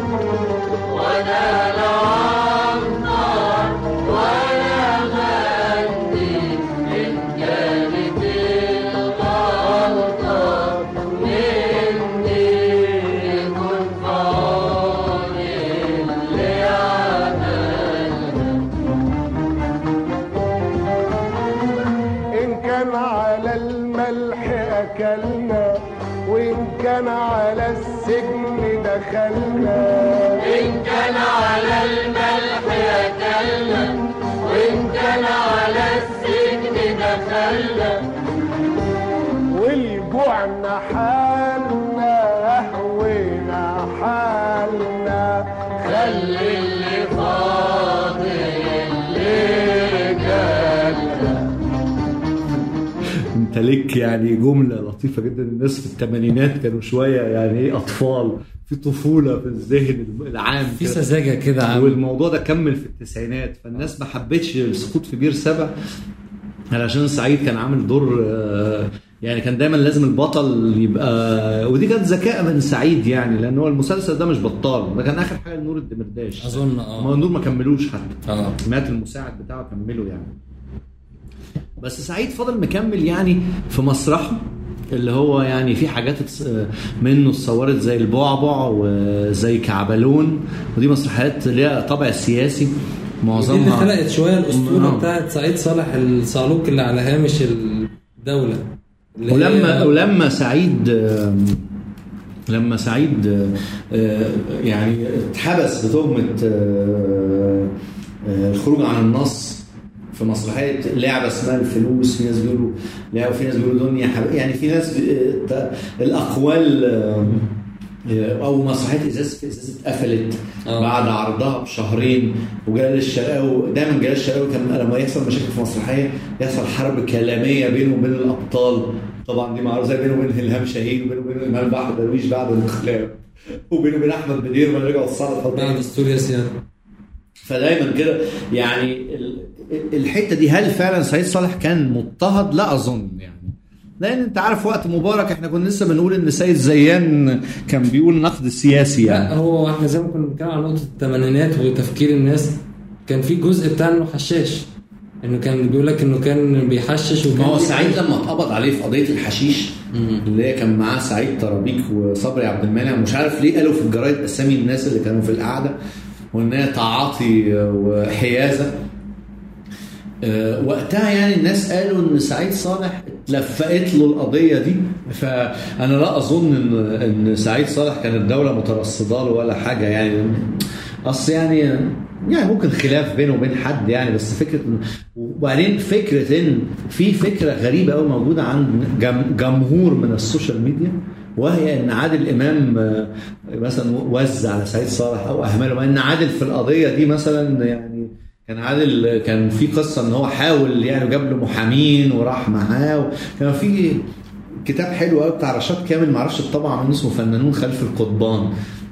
وانا لا عنتر ولا غندي ان كانت الغلطة مني يكون فون اللي عملها إن كان على الملح أكلنا وإن كان على السجن دخلنا إن كان على الملح أكلنا وإن كان على السجن دخلنا والجوع نحالنا هوينا حالنا خلي اللي فاضل اللي جالنا انت ليك يعني جمله لطيفه جدا الناس في الثمانينات كانوا شويه يعني ايه اطفال في طفوله في الذهن العام في كده. سذاجه كده عم والموضوع ده كمل في التسعينات فالناس ما حبتش السقوط في بير سبع علشان سعيد كان عامل دور آه، يعني كان دايما لازم البطل يبقى ودي كانت ذكاء من سعيد يعني لان هو المسلسل ده مش بطال ده كان اخر حاجه لنور الدمرداش اظن ما اه نور ما كملوش حتى اه مات المساعد بتاعه كمله يعني بس سعيد فضل مكمل يعني في مسرحه اللي هو يعني في حاجات اتس- منه اتصورت زي البعبع وزي كعبلون ودي مسرحيات ليها طابع سياسي دي اللي معظمها خلقت شويه الاسطوره آه. بتاعت سعيد صالح الصعلوك اللي على هامش الدوله اللي ولما هي- ولما سعيد آم، لما سعيد آه، آه، يعني اتحبس بتهمه آه، آه، الخروج عن النص في مسرحيه لعبه اسمها الفلوس في ناس بيقولوا لعبه وفي ناس بيقولوا دنيا حب... يعني في ناس ب... آه، الاقوال آم، آه، او مسرحيه ازاز في ازاز اتقفلت آه. بعد عرضها بشهرين وجلال الشرقاوي دايما جلال الشرقاوي كان لما يحصل مشاكل في مسرحيه يحصل حرب كلاميه بينه وبين الابطال طبعا دي معروفه زي بينه وبين الهام شاهين وبينه وبين الامام بحر درويش بعد الانقلاب وبينه وبين احمد بدير لما رجعوا الصالح بعد اسطول ياسين فدايما كده يعني ال- الحته دي هل فعلا سعيد صالح كان مضطهد؟ لا اظن يعني لان انت عارف وقت مبارك احنا كنا لسه بنقول ان سيد زيان كان بيقول نقد سياسي لا يعني هو احنا زي ما كنا بنتكلم عن نقطه الثمانينات وتفكير الناس كان في جزء بتاع انه حشاش انه كان بيقول لك انه كان بيحشش وكان ما هو ليه- سعيد لما اتقبض عليه في قضيه الحشيش اللي هي كان معاه سعيد طرابيك وصبري عبد المنعم مش عارف ليه قالوا في الجرايد اسامي الناس اللي كانوا في القعده وان هي تعاطي وحيازه آه، وقتها يعني الناس قالوا ان سعيد صالح لفقت له القضيه دي فانا لا اظن ان ان سعيد صالح كانت الدوله مترصده له ولا حاجه يعني اصل يعني يعني ممكن خلاف بينه وبين حد يعني بس فكره إن- وبعدين فكره ان في فكره غريبه قوي موجوده عند جم- جمهور من السوشيال ميديا وهي ان عادل امام آه، مثلا وزع على سعيد صالح او اهمله مع ان عادل في القضيه دي مثلا يعني كان عادل كان في قصه ان هو حاول يعني جاب له محامين وراح معاه كان في كتاب حلو قوي بتاع رشاد كامل معرفش الطبع منه اسمه فنانون خلف القضبان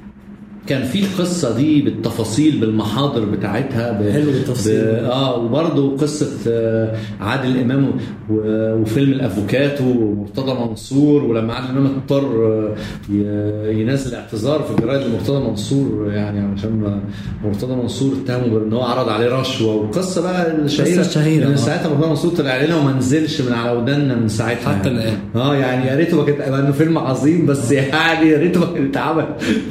كان في القصه دي بالتفاصيل بالمحاضر بتاعتها ب... حلو التفصيل. ب... اه وبرضه قصه آه، عادل امام و... وفيلم الافوكاتو ومرتضى منصور ولما عادل امام اضطر آه، ي... ينزل اعتذار في جرايد لمرتضى منصور يعني علشان مرتضى منصور اتهمه بان هو عرض عليه رشوه والقصه بقى الشهيره الشهيرة، ان آه. ساعتها مرتضى منصور طلع لنا وما نزلش من على ودنا من ساعتها حتى يعني. الآن. اه يعني يا ريته ما كان مع انه فيلم عظيم بس يعني يا ريته ما كان اتعمل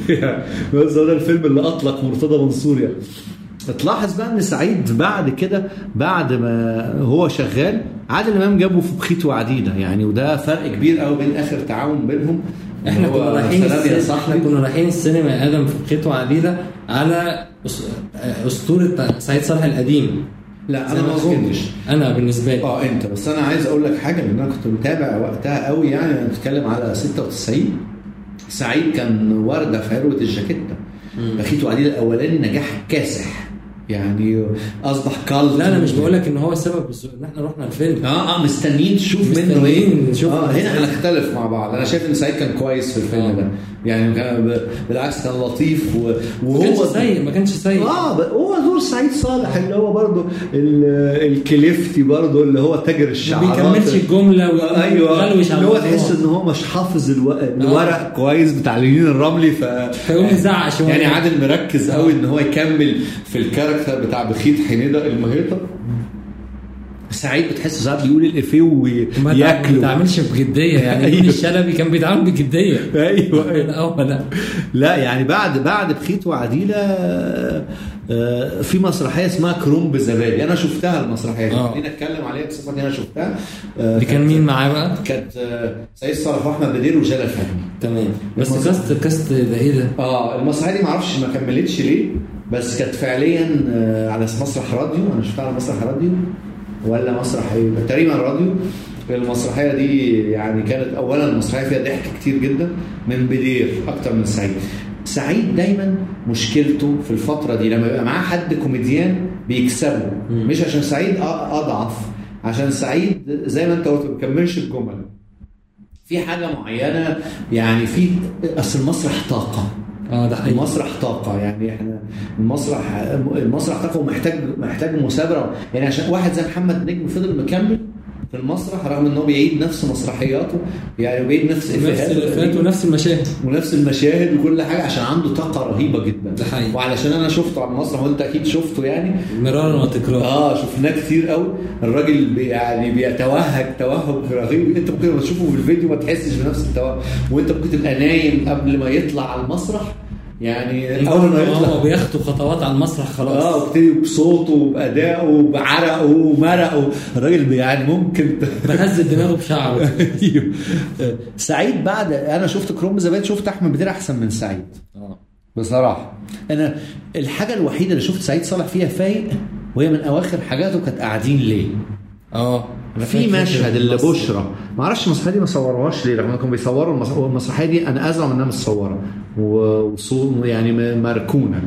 بس هو ده الفيلم اللي اطلق مرتضى منصور يعني تلاحظ بقى ان سعيد بعد كده بعد ما هو شغال عادل امام جابه في بخيت وعديده يعني وده فرق كبير قوي بين اخر تعاون بينهم احنا هو كنا رايحين سلام يا السينما احنا صاحبي كنا رايحين السينما يا ادم في خيط وعديده على أس- اسطوره سعيد صالح القديم لا زي انا ما أظن. اظنش انا بالنسبه لي اه انت بس انا عايز اقول لك حاجه لان انا كنت متابع وقتها قوي يعني انا بتكلم على 96 سعيد كان ورده في عروه الجاكيته بخيت وعديل الاولاني نجاح كاسح يعني اصبح كالت لا انا مش بقول لك ان هو سبب الز- ان احنا رحنا الفيلم اه اه مستنيين تشوف منه مستنيين ايه نشوف اه منه هنا إيه. هنختلف مع بعض انا شايف ان سعيد كان كويس في الفيلم آه. ده يعني كان ب- بالعكس كان لطيف و- ما كانش وهو سيء ما كانش سيء اه ب- هو دور سعيد صالح اللي هو برضه ال- الكليفتي برضه اللي هو تاجر ما الشعارات بيكملش الجمله ايوه ويغلوش على اللي هو الموضوع. تحس ان هو مش حافظ الو... الورق كويس بتاع لينين الرملي ف فيقوم يزعق شويه يعني عادل مركز قوي ان هو يكمل في الكاركتر بتاع بخيت حنيده المهيطه سعيد بتحسه ساعات بيقول الافيه ما تع- ما وياكله بيتعاملش بجديه يعني أيوه. أيوه. الشلبي كان بيتعامل بجديه ايوه لا هو لا لا يعني بعد بعد بخيت وعديله آه، في مسرحيه اسمها كرومب زبادي انا شفتها المسرحيه دي آه. خلينا اتكلم عليها بصفه انا شفتها آه، دي كان كانت- مين معاه بقى؟ كانت آه، سيد صالح واحمد بدير وجلال فهمي تمام بس المسرح- كاست كاست ده ايه ده؟ اه المسرحيه دي معرفش ما كملتش ليه بس كانت فعليا آه، على مسرح راديو انا شفتها على مسرح راديو ولا مسرح ايه تقريبا راديو المسرحيه دي يعني كانت اولا المسرحيه فيها ضحك كتير جدا من بدير اكتر من سعيد سعيد دايما مشكلته في الفتره دي لما يبقى معاه حد كوميديان بيكسبه مش عشان سعيد أ- اضعف عشان سعيد زي ما انت قلت ما بيكملش الجمل في حاجه معينه يعني في اصل المسرح طاقه اه ده حقيقي المسرح طاقة يعني احنا المسرح المسرح طاقة ومحتاج محتاج مثابرة يعني عشان واحد زي محمد نجم فضل مكمل في المسرح رغم ان هو بيعيد نفس مسرحياته يعني بيعيد نفس نفس افيهاته الافات ونفس المشاهد ونفس المشاهد وكل حاجة عشان عنده طاقة رهيبة جدا ده حقيقي. وعلشان انا شفته على المسرح وانت اكيد شفته يعني مرارا وتكرارا اه شفناه كتير قوي الراجل بي يعني بيتوهج توهج رهيب انت ممكن لما تشوفه في الفيديو ما تحسش بنفس التوهج وانت ممكن تبقى نايم قبل ما يطلع على المسرح يعني اول ما يطلع هو بياخدوا خطوات على المسرح خلاص اه وابتدي بصوته وبادائه وبعرقه ومرقه الراجل بي- يعني ممكن بهز دماغه بشعره ايوه سعيد بعد انا شفت كروم زمان شفت احمد بدير احسن من سعيد اه بصراحه انا الحاجه الوحيده اللي شفت سعيد صالح فيها فايق وهي من اواخر حاجاته كانت قاعدين ليه اه أنا في فاكر مشهد اللي المصري. بشرى ما اعرفش المسرحيه دي ما صوروهاش ليه رغم انهم كانوا بيصوروا المس- المسرحيه دي انا ازعم انها متصوره و- وصو يعني م- مركونه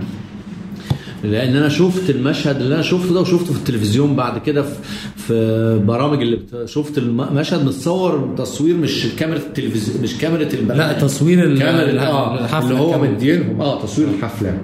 لان انا شفت المشهد اللي انا شفته ده وشفته في التلفزيون بعد كده في, في برامج اللي بت... شفت المشهد متصور تصوير مش كاميرا التلفزيون مش كاميرا البرنامج لا تصوير ال- كاميرا الح- اه الحفلة اللي هو كاميرا. مدينهم اه تصوير الحفله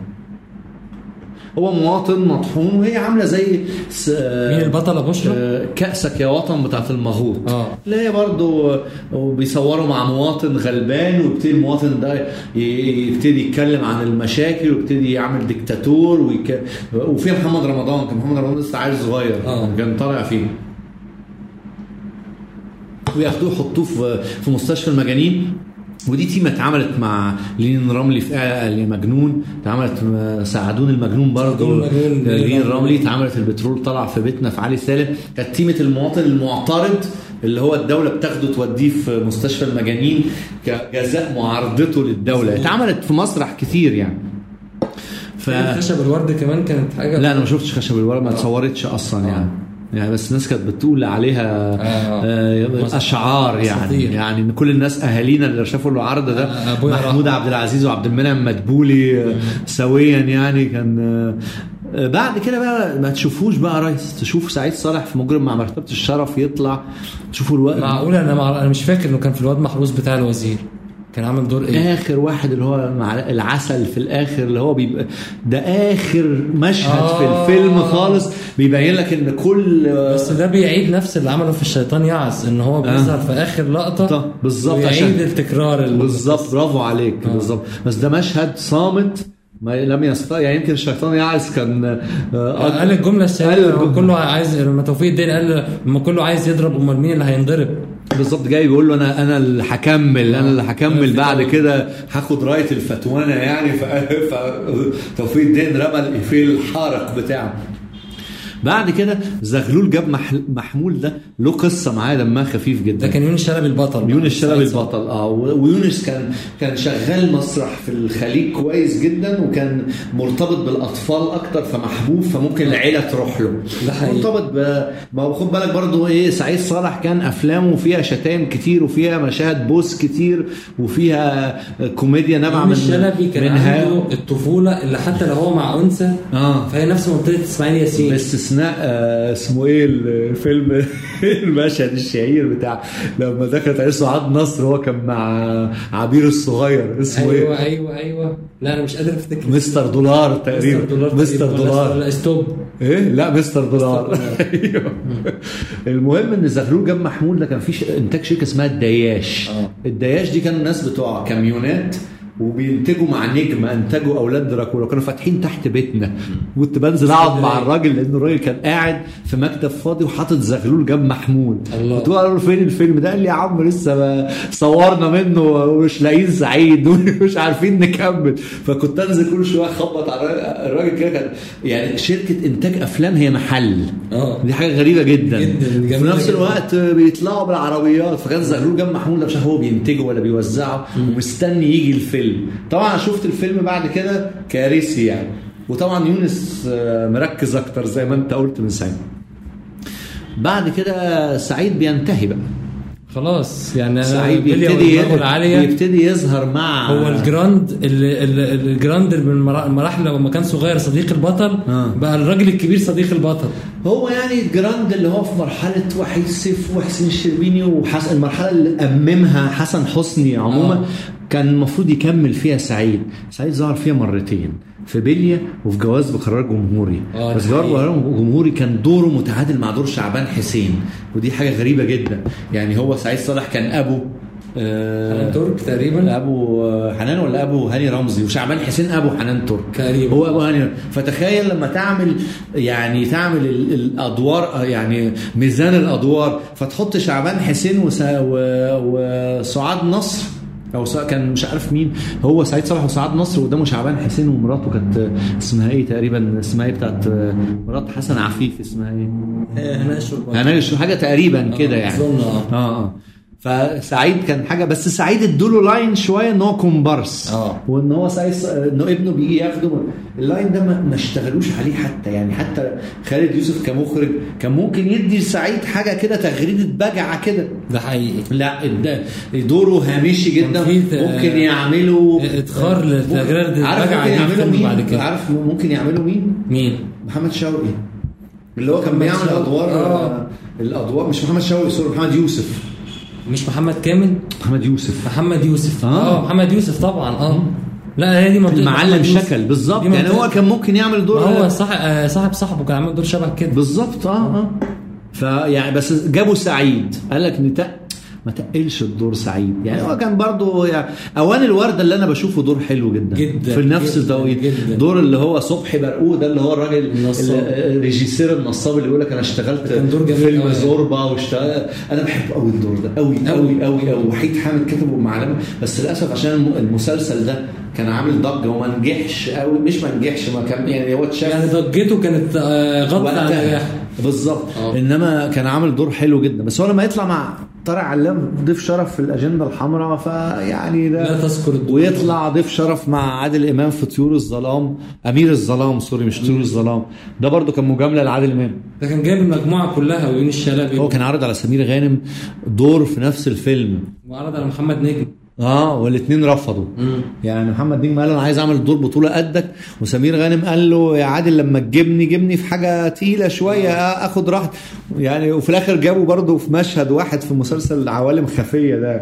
هو مواطن مطحون وهي عامله زي س... مين البطلة بشرى؟ آه، كأسك يا وطن بتاعت المغوط اه. اللي هي برضو آه، بيصوروا مع مواطن غلبان ويبتدي المواطن ده ي- يبتدي يتكلم عن المشاكل ويبتدي يعمل ديكتاتور ويك... وفي محمد رمضان كان محمد رمضان لسه عيل صغير اه. كان طالع فيه وياخدوه يحطوه في في مستشفى المجانين ودي تيمة اتعملت مع لين رملي في آه مجنون اتعملت مع سعدون المجنون برضه سعدون المجنون. لين رملي اتعملت البترول طلع في بيتنا في علي سالم كانت تيمة المواطن المعترض اللي هو الدوله بتاخده توديه في مستشفى المجانين كجزاء معارضته للدوله اتعملت في مسرح كتير يعني ف خشب الورد كمان كانت حاجه لا انا ما شفتش خشب الورق ما اتصورتش اصلا يعني يعني بس الناس كانت بتقول عليها آه. آه اشعار يعني أساطير. يعني ان كل الناس اهالينا اللي شافوا العرض ده آه، أبويا محمود راح. عبد العزيز وعبد المنعم مدبولي آه، سويا يعني كان آه، آه، بعد كده بقى ما تشوفوش بقى ريس تشوف سعيد صالح في مجرم مع مرتبه الشرف يطلع تشوفوا الوقت معقول انا مع... انا مش فاكر انه كان في الواد محروس بتاع الوزير كان عامل دور ايه؟ اخر واحد اللي هو مع العسل في الاخر اللي هو بيبقى ده اخر مشهد آه. في الفيلم خالص بيبين لك ان كل بس ده بيعيد نفس اللي عمله في الشيطان يعز ان هو بيظهر في اخر لقطه طب بالظبط ويعيد عشان- التكرار ال- بالظبط برافو عليك آه. بالظبط بس ده مشهد صامت ما لم يستطيع يعني يمكن الشيطان يعز كان آه، قال الجمله قال الشهيره الجملة. لما كله عايز لما توفيق الدين قال لما كله عايز يضرب امال مين اللي هينضرب؟ بالظبط جاي بيقول له انا انا اللي هكمل انا اللي هكمل في بعد طبعا. كده هاخد رايه الفتوانه يعني ف- فتوفيق الدين رمى الإفيه الحارق بتاعه بعد كده زغلول جاب مح... محمول ده له قصه معاه دمها خفيف جدا ده كان يونس شلبي البطل يونس شلبي سعيد البطل اه و- ويونس كان كان شغال مسرح في الخليج كويس جدا وكان مرتبط بالاطفال اكتر فمحبوب فممكن العيله تروح له ده حقيقي. مرتبط ب... ما هو خد بالك برضو ايه سعيد صالح كان افلامه فيها شتائم كتير وفيها مشاهد بوس كتير وفيها كوميديا نابعه من يونس شلبي كان من ها- عنده الطفوله اللي حتى لو هو مع انثى اه فهي نفس منطقه اسماعيل ياسين باستثناء آه اسمه ايه الفيلم المشهد الشهير بتاع لما دخلت عليه سعاد نصر هو كان مع عبير الصغير اسمه ايوه ايه؟ ايوه ايوه لا انا مش قادر افتكر مستر دولار تقريبا مستر دولار مستر تقريباً، ولا- دولار ولا ستوب ايه لا مستر دولار دولار. ايوه المهم ان زغلول جاب محمول ده كان في ش- انتاج شركه اسمها الدياش آه. الدياش دي كانوا الناس بتوع كاميونات وبينتجوا مع نجم انتجوا اولاد دراكولا كانوا فاتحين تحت بيتنا كنت بنزل اقعد مع الراجل لان الراجل كان قاعد في مكتب فاضي وحاطط زغلول جاب محمول الله. قلت له قالوا له فين الفيلم ده قال لي يا عم لسه ما صورنا منه ومش لاقيين سعيد ومش عارفين نكمل فكنت انزل كل شويه اخبط على الراجل- الراجل كده كان يعني شركه انتاج افلام هي محل اه دي حاجه غريبه جدا جداً، في جميلة نفس جداً. الوقت بيطلعوا بالعربيات فكان زغلول جنب محمود ده مش عارف هو بينتجه ولا بيوزعه ومستني يجي الفيلم طبعا أنا شفت الفيلم بعد كده كارثي يعني وطبعا يونس آه، مركز اكتر زي ما انت قلت من سعيد بعد كده سعيد بينتهي بقى خلاص يعني سعيد بيليا بيبتدي ودماغه العاليه بيبتدي يظهر مع هو الجراند اللي اللي- اللي الجراند من المرا- المراحل لما كان صغير صديق البطل آه. بقى الراجل الكبير صديق البطل هو يعني الجراند اللي هو في مرحلة وحيد سيف وحسين الشربيني وحسن المرحلة اللي أممها حسن حسني عموما آه. كان المفروض يكمل فيها سعيد سعيد ظهر فيها مرتين في بلية وفي جواز بقرار جمهوري آه، بس ده جواز حقيقي. بقرار جمهوري كان دوره متعادل مع دور شعبان حسين ودي حاجة غريبة جدا يعني هو سعيد صالح كان أبو آه، حنان ترك تقريبا ابو حنان ولا ابو هاني رمزي وشعبان حسين ابو حنان ترك تقريبا. هو ابو هاني فتخيل لما تعمل يعني تعمل ال- الادوار يعني ميزان الادوار فتحط شعبان حسين وسا- و- وسعاد نصر او سا- كان مش عارف مين هو سعيد صالح وسعاد نصر وقدامه شعبان حسين ومراته كانت اسمها ايه تقريبا اسمها ايه بتاعت مرات حسن عفيف اسمها ايه؟ هنا شرب انا حاجه تقريبا كده يعني أظن، آه. اه اه فسعيد كان حاجه بس سعيد ادوله لاين شويه ان هو كومبارس اه. وان هو سعيد انه ابنه بيجي ياخده اللاين ده ما, ما اشتغلوش عليه حتى يعني حتى خالد يوسف كمخرج كان ممكن يدي لسعيد حاجه كده تغريده بجعه كده ده حقيقي لا ده دوره هامشي جدا كان في ت- ممكن يعملوا ادخار لتغريدة عارف البجعة ممكن دي يعملوا فيلم مين بعد كده. عارف ممكن يعملوا مين مين؟ محمد شوقي اللي هو كان محمد بيعمل شوقي. ادوار آه. الادوار مش محمد شوقي سوري محمد يوسف مش محمد كامل محمد يوسف محمد يوسف آه. اه محمد يوسف طبعا اه لا هي دي منطقة المعلم محمد يوسف. شكل بالظبط دي يعني منطقة- هو كان ممكن يعمل ما دور هو صاحب آه، صاحب صاحبه كان عامل دور شبه كده بالظبط اه اه فيعني بس جابوا سعيد قال لك نتق ما تقلش الدور سعيد يعني هو كان برضو يعني اوان الورده اللي انا بشوفه دور حلو جدا جدا، في نفس جدا، التوقيت جدا. دور اللي هو صبحي برقوق ده اللي هو الراجل النصاب. اللي- الريجيسير النصاب اللي يقول لك انا اشتغلت كان دور جميل فيلم أوي. زوربا واشتغل انا بحب قوي الدور ده قوي قوي قوي قوي وحيد حامد كتبه معلمه بس للاسف عشان الم- المسلسل ده كان عامل ضجه وما نجحش قوي مش ما نجحش ما كان يعني هو اتشاف يعني ضجته كانت آه، غطت على وقتها نجاح بالظبط آه. انما كان عامل دور حلو جدا بس هو لما يطلع مع طارق علام ضيف شرف في الاجنده الحمراء فيعني ده لا تذكر الدور. ويطلع ضيف شرف مع عادل امام في طيور الظلام امير الظلام سوري مش طيور الظلام ده برضو كان مجامله لعادل امام ده كان جايب المجموعه كلها ويونس الشلبي هو كان عارض على سمير غانم دور في نفس الفيلم وعرض على محمد نجم اه والاثنين رفضوا يعني محمد نجم قال انا عايز اعمل دور بطوله قدك وسمير غانم قال له يا عادل لما تجيبني جيبني في حاجه تقيله شويه آه، اخد راحتي يعني وفي الاخر جابوا برضه في مشهد واحد في مسلسل عوالم خفيه ده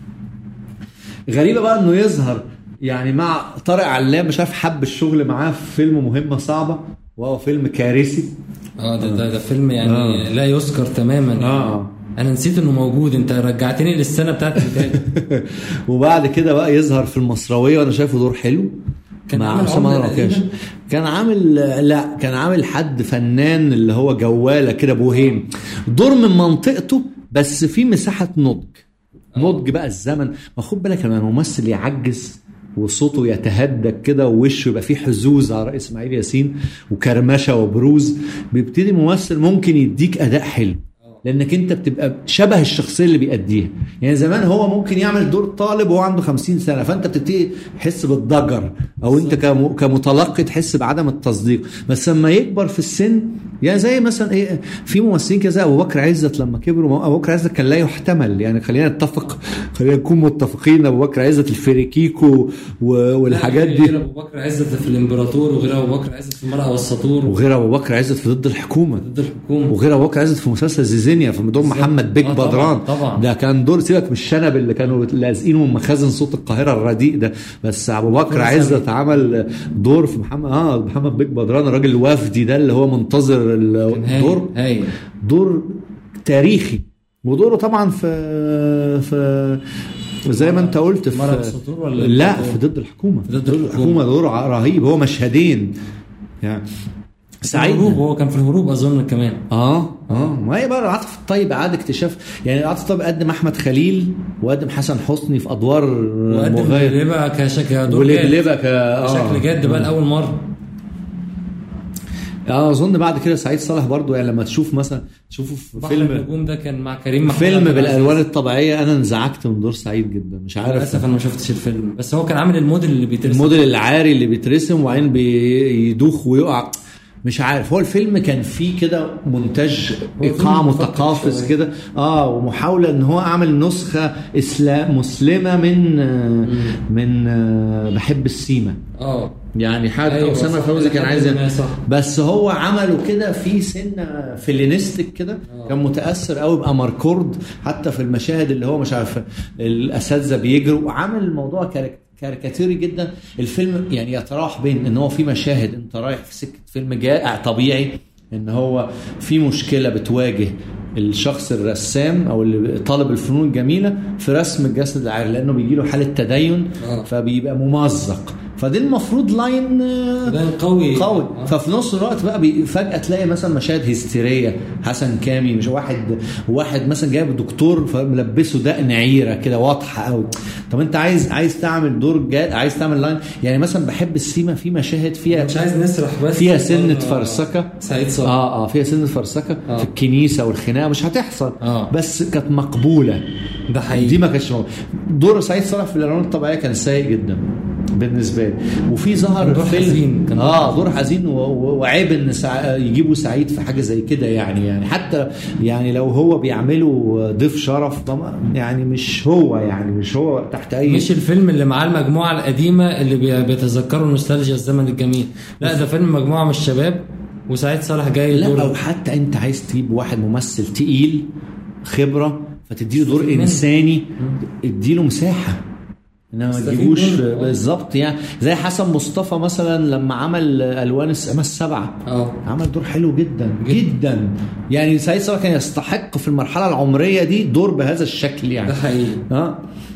غريبه بقى انه يظهر يعني مع طارق علام مش عارف حب الشغل معاه في فيلم مهمه صعبه وهو فيلم كارثي اه ده ده, ده فيلم يعني آه. لا يذكر تماما اه انا نسيت انه موجود انت رجعتني للسنه بتاعت الانتاج وبعد كده بقى يظهر في المصراويه وانا شايفه دور حلو كان مع عامل عصام عملة العكاش قديمة؟ كان عامل لا كان عامل حد فنان اللي هو جواله كده بوهيم دور من منطقته بس في مساحه نضج نضج بقى الزمن ما خد بالك لما الممثل يعجز وصوته يتهدك كده ووشه يبقى فيه حزوز على رأي اسماعيل ياسين وكرمشه وبروز بيبتدي الممثل ممكن يديك اداء حلو لانك انت بتبقى شبه الشخصيه اللي بيأديها يعني زمان هو ممكن يعمل دور طالب وهو عنده 50 سنه فانت بتبتدي تحس بالضجر او انت كم- كمتلقي تحس بعدم التصديق بس لما يكبر في السن يعني زي مثلا ايه في ممثلين كده زي ابو بكر عزت لما كبروا ابو بكر عزت كان لا يحتمل يعني خلينا نتفق خلينا نكون متفقين ابو بكر عزت الفريكيكو و- والحاجات غير دي ابو بكر عزت في الامبراطور وغير ابو بكر عزت في المرأة والسطور وغير ابو بكر عزت في ضد الحكومه ضد الحكومه وغير ابو بكر عزت في مسلسل زيزينيا في دور محمد بيك آه طبعاً، بدران طبعاً. ده كان دور سيبك من الشنب اللي كانوا لازقينه من مخازن صوت القاهره الرديء ده بس ابو بكر دور عزت عمل دور في محمد اه محمد بيك بدران الراجل الوفدي ده اللي هو منتظر كان هايل، الدور هايل دور تاريخي ودوره طبعا في في زي ما انت قلت مرة في بالسطور ولا لا الدكتور؟ في ضد الحكومه ضد ضد الحكومة. الحكومه دور رهيب هو مشهدين يعني سعيد سعيد هو كان في الهروب اظن كمان اه اه ما هي بقى العاطف الطيب اعاد اكتشاف يعني العاطف الطيب قدم احمد خليل وقدم حسن حسني في ادوار وقدم مغاير لبلبة كشكل دور جاد. ولبلبه ك آه. بشكل جد بقى لاول مره اه اظن بعد كده سعيد صالح برضو يعني لما تشوف مثلا تشوفه في بحر فيلم النجوم ده كان مع كريم محمود فيلم عبد العزيز. بالالوان الطبيعيه انا انزعجت من دور سعيد جدا مش عارف للاسف انا ما شفتش الفيلم بس هو كان عامل الموديل اللي بيترسم الموديل العاري اللي بيترسم وبعدين بيدوخ ويقع مش عارف هو الفيلم كان فيه كده مونتاج ايقاع فيلم مفكر متقافز شوية. كده اه ومحاوله ان هو اعمل نسخه اسلام مسلمه من آه، من آه، بحب السيما اه يعني حتى أيوة اسامه صح، فوزي كان لحد عايز ما صح. بس هو عمله كده في سنه فيلينستيك كده كان متاثر قوي باماركورد حتى في المشاهد اللي هو مش عارف الاساتذه بيجروا عامل الموضوع كارك كاريكاتيري جدا الفيلم يعني يتراوح بين ان هو في مشاهد انت رايح في سكه فيلم جائع طبيعي ان هو في مشكله بتواجه الشخص الرسام او اللي طالب الفنون الجميله في رسم الجسد العاري لانه بيجي له حاله تدين آه. فبيبقى ممزق فدي المفروض لاين آه، ده قوي قوي آه. ففي نص الوقت بقى بي- فجاه تلاقي مثلا مشاهد هستيريه حسن كامي مش واحد واحد مثلا جايب دكتور فملبسه دقن عيره كده واضحه قوي طب انت عايز عايز تعمل دور جاد عايز تعمل لاين يعني مثلا بحب السيما في مشاهد فيها مش عايز نسرح بس فيها سنه آه، فرسكه سعيد صالح اه اه فيها سنه فرسكه آه. في الكنيسه والخناقه مش هتحصل آه. بس كانت مقبوله ده حقيقي دي ما كانتش موجودة. دور سعيد صالح في الالوان الطبيعيه كان سيء جدا بالنسبه لي وفي ظهر كان دور فيلم حزين. كان دور اه دور حزين و- و- وعيب ان سع... يجيبوا سعيد في حاجه زي كده يعني يعني حتى يعني لو هو بيعملوا ضيف شرف طبعا يعني مش هو يعني مش هو تحت اي مش الفيلم اللي معاه المجموعه القديمه اللي بي- بيتذكروا نوستالجيا الزمن الجميل لا ده فيلم مجموعه من الشباب وسعيد صالح جاي لا دور او حتى انت عايز تجيب واحد ممثل تقيل خبره فتديله دور منه. انساني اديله مساحه انما ما استفيد تجيبوش منه. آه. بالظبط يعني زي حسن مصطفى مثلا لما عمل الوان السماء السبعه اه عمل دور حلو جدا جدا. جدا يعني سعيد صالح كان يستحق في المرحله العمريه دي دور بهذا الشكل يعني ده حقيقي اه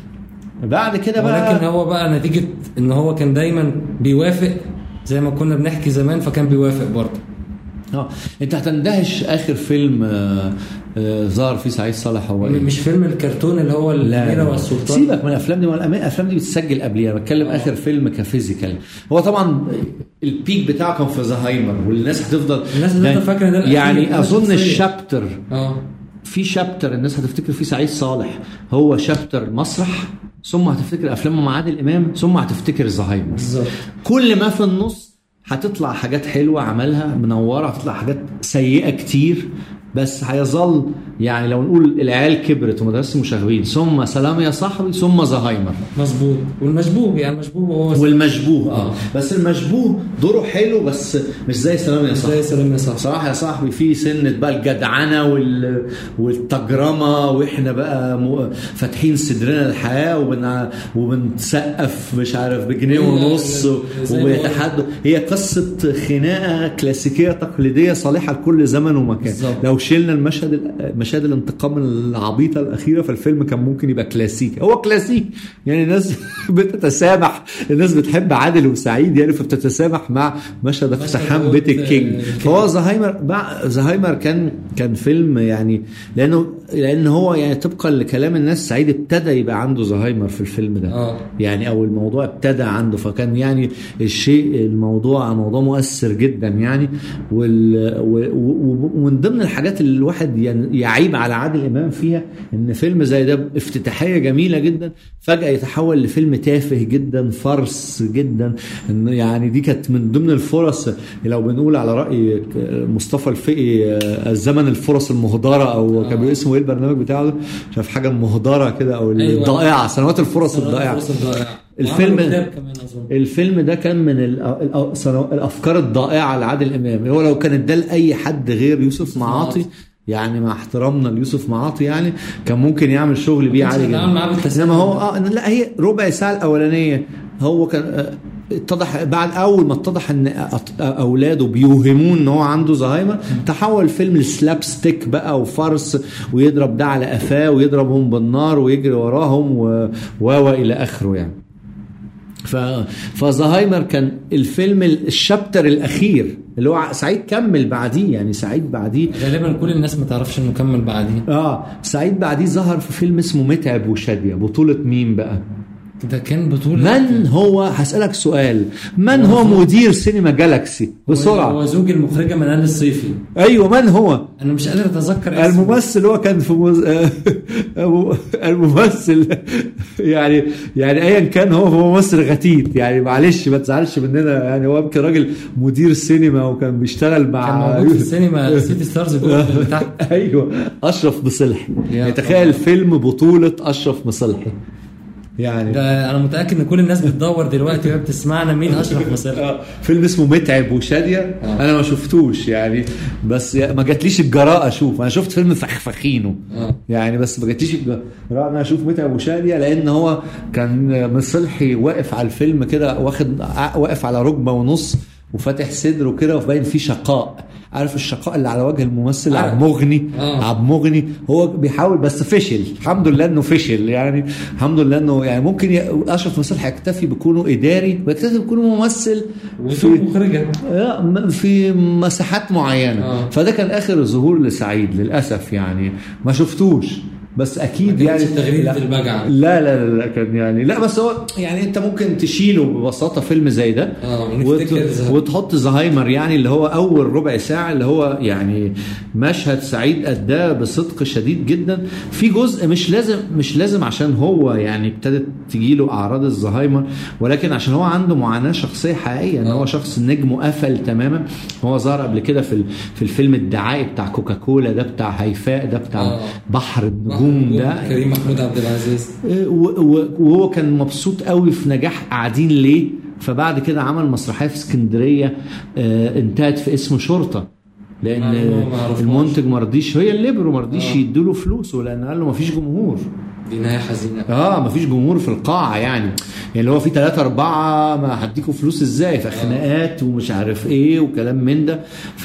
بعد كده بقى ولكن هو بقى نتيجه ان هو كان دايما بيوافق زي ما كنا بنحكي زمان فكان بيوافق برضه اه انت هتندهش اخر فيلم آه آه، ظهر فيه سعيد صالح هو م- إيه؟ مش فيلم الكرتون اللي هو الأميرة والسلطان سيبك من الافلام دي والأما- الافلام دي بتسجل قبليها انا بتكلم اخر فيلم كفيزيكال هو طبعا البيك بتاعه كان في زهايمر والناس هتفضل الناس هتفضل فاكرة ده الأخير، يعني ده اظن شخصية. الشابتر اه في شابتر الناس هتفتكر فيه سعيد صالح هو شابتر مسرح ثم هتفتكر افلامه مع عادل امام ثم هتفتكر زهايمر بالظبط كل ما في النص هتطلع حاجات حلوه عملها منوره هتطلع حاجات سيئه كتير بس هيظل يعني لو نقول العيال كبرت ومدرسه المشاغبين ثم سلام يا صاحبي ثم زهايمر مظبوط والمشبوه يعني المشبوه هو والمشبوه اه آه. بس المشبوه دوره حلو بس مش زي سلام يا صاحبي زي سلام يا صاحبي صراحة يا صاحبي في سنة بقى الجدعنة وال... والتجرمة واحنا بقى م... فاتحين صدرنا للحياة وبن... وبنسقف مش عارف بجنيه هي- ونص زي ما وبيتحدوا هي قصة خناقة كلاسيكية تقليدية صالحة لكل زمن ومكان بالظبط. لو شلنا المشهد ال- مشاهد الانتقام العبيطة الأخيرة فالفيلم كان ممكن يبقى كلاسيكي هو كلاسيكي يعني الناس بتتسامح الناس بتحب عادل وسعيد يعني فبتتسامح مع مشهد اقتحام موت، بيت الكينج آه، فهو زهايمر بع- زهايمر كان كان فيلم يعني لانه لان هو يعني طبقا لكلام الناس سعيد ابتدى يبقى عنده زهايمر في الفيلم ده اه يعني او الموضوع ابتدى عنده فكان يعني الشيء الموضوع موضوع مؤثر جدا يعني وال و- و- ومن ضمن الحاجات اللي الواحد ين- يعيب على عادل امام فيها ان فيلم زي ده افتتاحيه جميله جدا فجاه يتحول لفيلم تافه جدا فرس جدا إن يعني دي كانت من ضمن الفرص لو بنقول على راي مصطفى الفقي آه، الزمن الفرص المهدره او كان بيقول اسمه ايه البرنامج بتاعه ده؟ مش عارف حاجه مهدره كده او أيوة. الضائعه سنوات الفرص الضائعه الفرص الضائعة الفيلم- وعملوا كتاب كمان اظن الفيلم ده كان من ال- ال- صنو- الافكار الضائعه لعادل امام هو لو كان ده لاي حد غير يوسف معاطي معاطي. يعني مع احترامنا ليوسف معاطي يعني كان ممكن يعمل شغل بيه كانش عالي هيتعامل معاه جدا بالتسامح. انما هو اه إن لا هي ربع ساعه الاولانيه هو كان آه، اتضح بعد اول ما اتضح ان أط- اولاده بيوهمون ان هو عنده زهايمر تحول الفيلم لسلاب ستيك بقى وفرس ويضرب ده على قفاه ويضربهم بالنار ويجري وراهم و و الى اخره يعني ف... فزهايمر كان الفيلم الشابتر الاخير اللي هو سعيد كمل بعديه يعني سعيد بعديه غالبا كل الناس ما تعرفش انه كمل بعدين اه سعيد بعديه ظهر في فيلم اسمه متعب وشاديه بطوله مين بقى؟ ده كان بطولة من هو هسألك سؤال من هو مدير سينما جالاكسي هو بسرعة زوج المخرجة منال الصيفي ايوه من هو انا مش قادر اتذكر اسمه الممثل هو كان في مز... الممثل يعني يعني ايا كان هو هو ممثل غتيت يعني معلش ما تزعلش مننا يعني هو يمكن راجل مدير سينما وكان بيشتغل مع كان موجود في السينما سيتي ستارز جوه اللي تحت ايوه اشرف مصلحي يا يعني تخيل فيلم بطولة اشرف مصلحي يعني ده انا متاكد ان كل الناس بتدور دلوقتي وهي بتسمعنا مين اشرف مصر آه، فيلم اسمه متعب وشادية آه. انا ما شفتوش يعني بس ما جاتليش الجراءة اشوف انا شفت فيلم فخفخينه آه. يعني بس ما جاتليش الجراءة ان انا اشوف متعب وشادية لان هو كان مصلحي واقف على الفيلم كده واخد ع- واقف على ركبة ونص وفاتح صدره كده وباين فيه شقاء عارف الشقاء اللي على وجه الممثل عارف. عبد مغني آه. عبد مغني هو بيحاول بس فشل الحمد لله انه فشل يعني الحمد لله انه يعني ممكن ي- اشرف مصلحي يكتفي بكونه اداري ويكتفي بكونه ممثل وزوج مخرجه لا، م- في مساحات معينه آه. فده كان اخر ظهور لسعيد للاسف يعني ما شفتوش بس اكيد ما يعني كانش تغريدة لا- البجعة. لا لا لا, لا كان يعني لا بس هو يعني انت ممكن تشيله ببساطه فيلم زي ده اه وت... ونفتكر زهق. وتحط زهايمر يعني اللي هو اول ربع ساعه اللي هو يعني مشهد سعيد اداه بصدق شديد جدا في جزء مش لازم مش لازم عشان هو يعني ابتدت تجيله اعراض الزهايمر ولكن عشان هو عنده معاناه شخصيه حقيقيه ان آه. هو شخص نجمه قفل تماما هو ظهر قبل كده في ال- في الفيلم الدعائي بتاع كوكاكولا ده بتاع هيفاء ده بتاع آه. بحر النجوم ده كريم محمود عبد العزيز و- و- وهو كان مبسوط قوي في نجاح قاعدين ليه فبعد كده عمل مسرحيه في اسكندريه آه، انتهت في اسم شرطه لان معلومة ما أعرفهاش. المنتج ما رضيش هي الليبرو ما رضيش آه. يديله فلوسه لان قال له ما فيش جمهور دي نهايه حزينه اه ما فيش جمهور في القاعه يعني يعني اللي هو في ثلاثة أربعة ما هديكوا فلوس ازاي فخناقات ومش عارف ايه وكلام من ده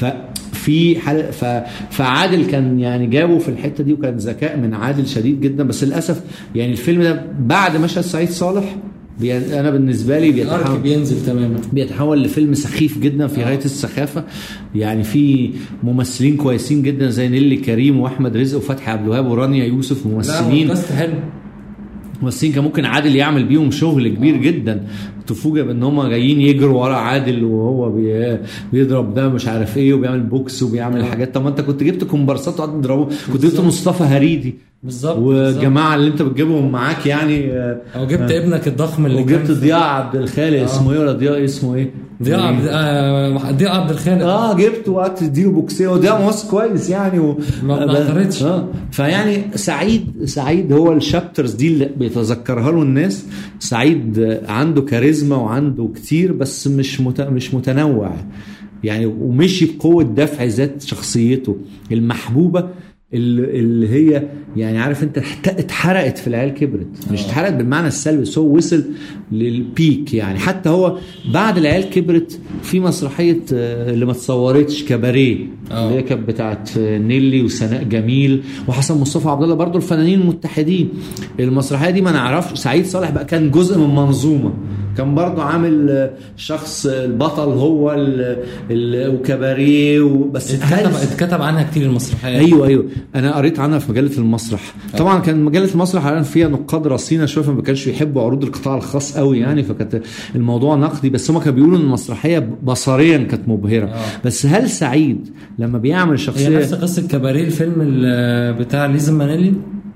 ففي حل... ف... فعادل كان يعني جابه في الحتة دي وكان ذكاء من عادل شديد جدا بس للأسف يعني الفيلم ده بعد مشهد سعيد صالح بي... انا بالنسبه لي الارك بيتحول بينزل تماما بيتحول لفيلم سخيف جدا في غايه السخافه يعني في ممثلين كويسين جدا زي نيلي كريم واحمد رزق وفتحي عبد الوهاب ورانيا يوسف لا هو ممثلين الكاست حلو ممثلين كان ممكن عادل يعمل بيهم شغل كبير جدا تفوجئ بان هم جايين يجروا ورا عادل وهو بي... بيضرب ده مش عارف ايه وبيعمل بوكس وبيعمل حاجات طب ما انت كنت جبت كومبارسات وقعدوا تضربوا كنت جبت مصطفى هريدي بالظبط بالظبط. والجماعه اللي انت بتجيبهم معاك يعني آه، او جبت ابنك الضخم اللي وجبت كان- ضياء عبد الخالق اسمه ايه ولا ضياء اسمه ايه؟ ضياء عبد آه، ضياء عبد الخالق اه جبته وقعدت تديله بوكسيه وده ممثل كويس يعني و... ما بنعترضش. اه فيعني سعيد سعيد هو الشابترز دي اللي بيتذكرها له الناس سعيد عنده كاريزما وعنده كتير بس مش مت... مش متنوع يعني ومشي بقوه دفع ذات شخصيته المحبوبه اللي اللي هي يعني عارف انت احت- اتحرقت في العيال كبرت مش اتحرقت بالمعنى السلبي بس هو وصل للبيك يعني حتى هو بعد العيال كبرت في مسرحيه آه، اللي ما اتصورتش كباريه اه. اللي هي كانت بتاعت نيلي وسناء جميل وحسن مصطفى عبد الله برضه الفنانين المتحدين المسرحيه دي ما نعرفش سعيد صالح بقى كان جزء من منظومه كان برضه عامل آه، شخص البطل هو ال- ال- وكباريه و- بس اتكتب هل- اتكتب عنها كتير المسرحيه ايوه ايوه انا قريت عنها في مجله المسرح طبعا كان مجله المسرح الان فيها نقاد رصينه شويه فما كانش بيحبوا عروض القطاع الخاص قوي يعني فكانت الموضوع نقدي بس هم كانوا بيقولوا ان المسرحيه بصريا كانت مبهره آه. بس هل سعيد لما بيعمل هي شخصيه نفس قصه كباريه الفيلم ال- بتاع ليزا مانيلي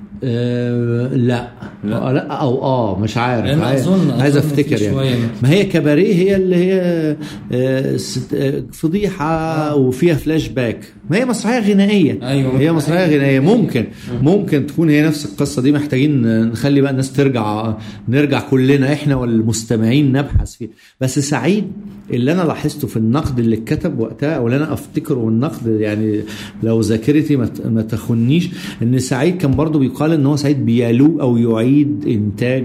آه لا لا. لا او اه مش عارف لأن عايز, أظن- عايز أظن افتكر في يعني شوية. ما هي كباريه هي اللي هي آه ست- آه، فضيحه وفيها فلاش باك ما هي مسرحيه غنائيه أيوة. هي مسرحيه غنائيه ممكن ممكن تكون هي نفس القصه دي محتاجين نخلي بقى الناس ترجع نرجع كلنا احنا والمستمعين نبحث فيه بس سعيد اللي انا لاحظته في النقد اللي اتكتب وقتها او اللي انا افتكره والنقد يعني لو ذاكرتي ما ت- ما تخنيش ان سعيد كان برضه بيقال ان هو سعيد بيلو او يعيد انتاج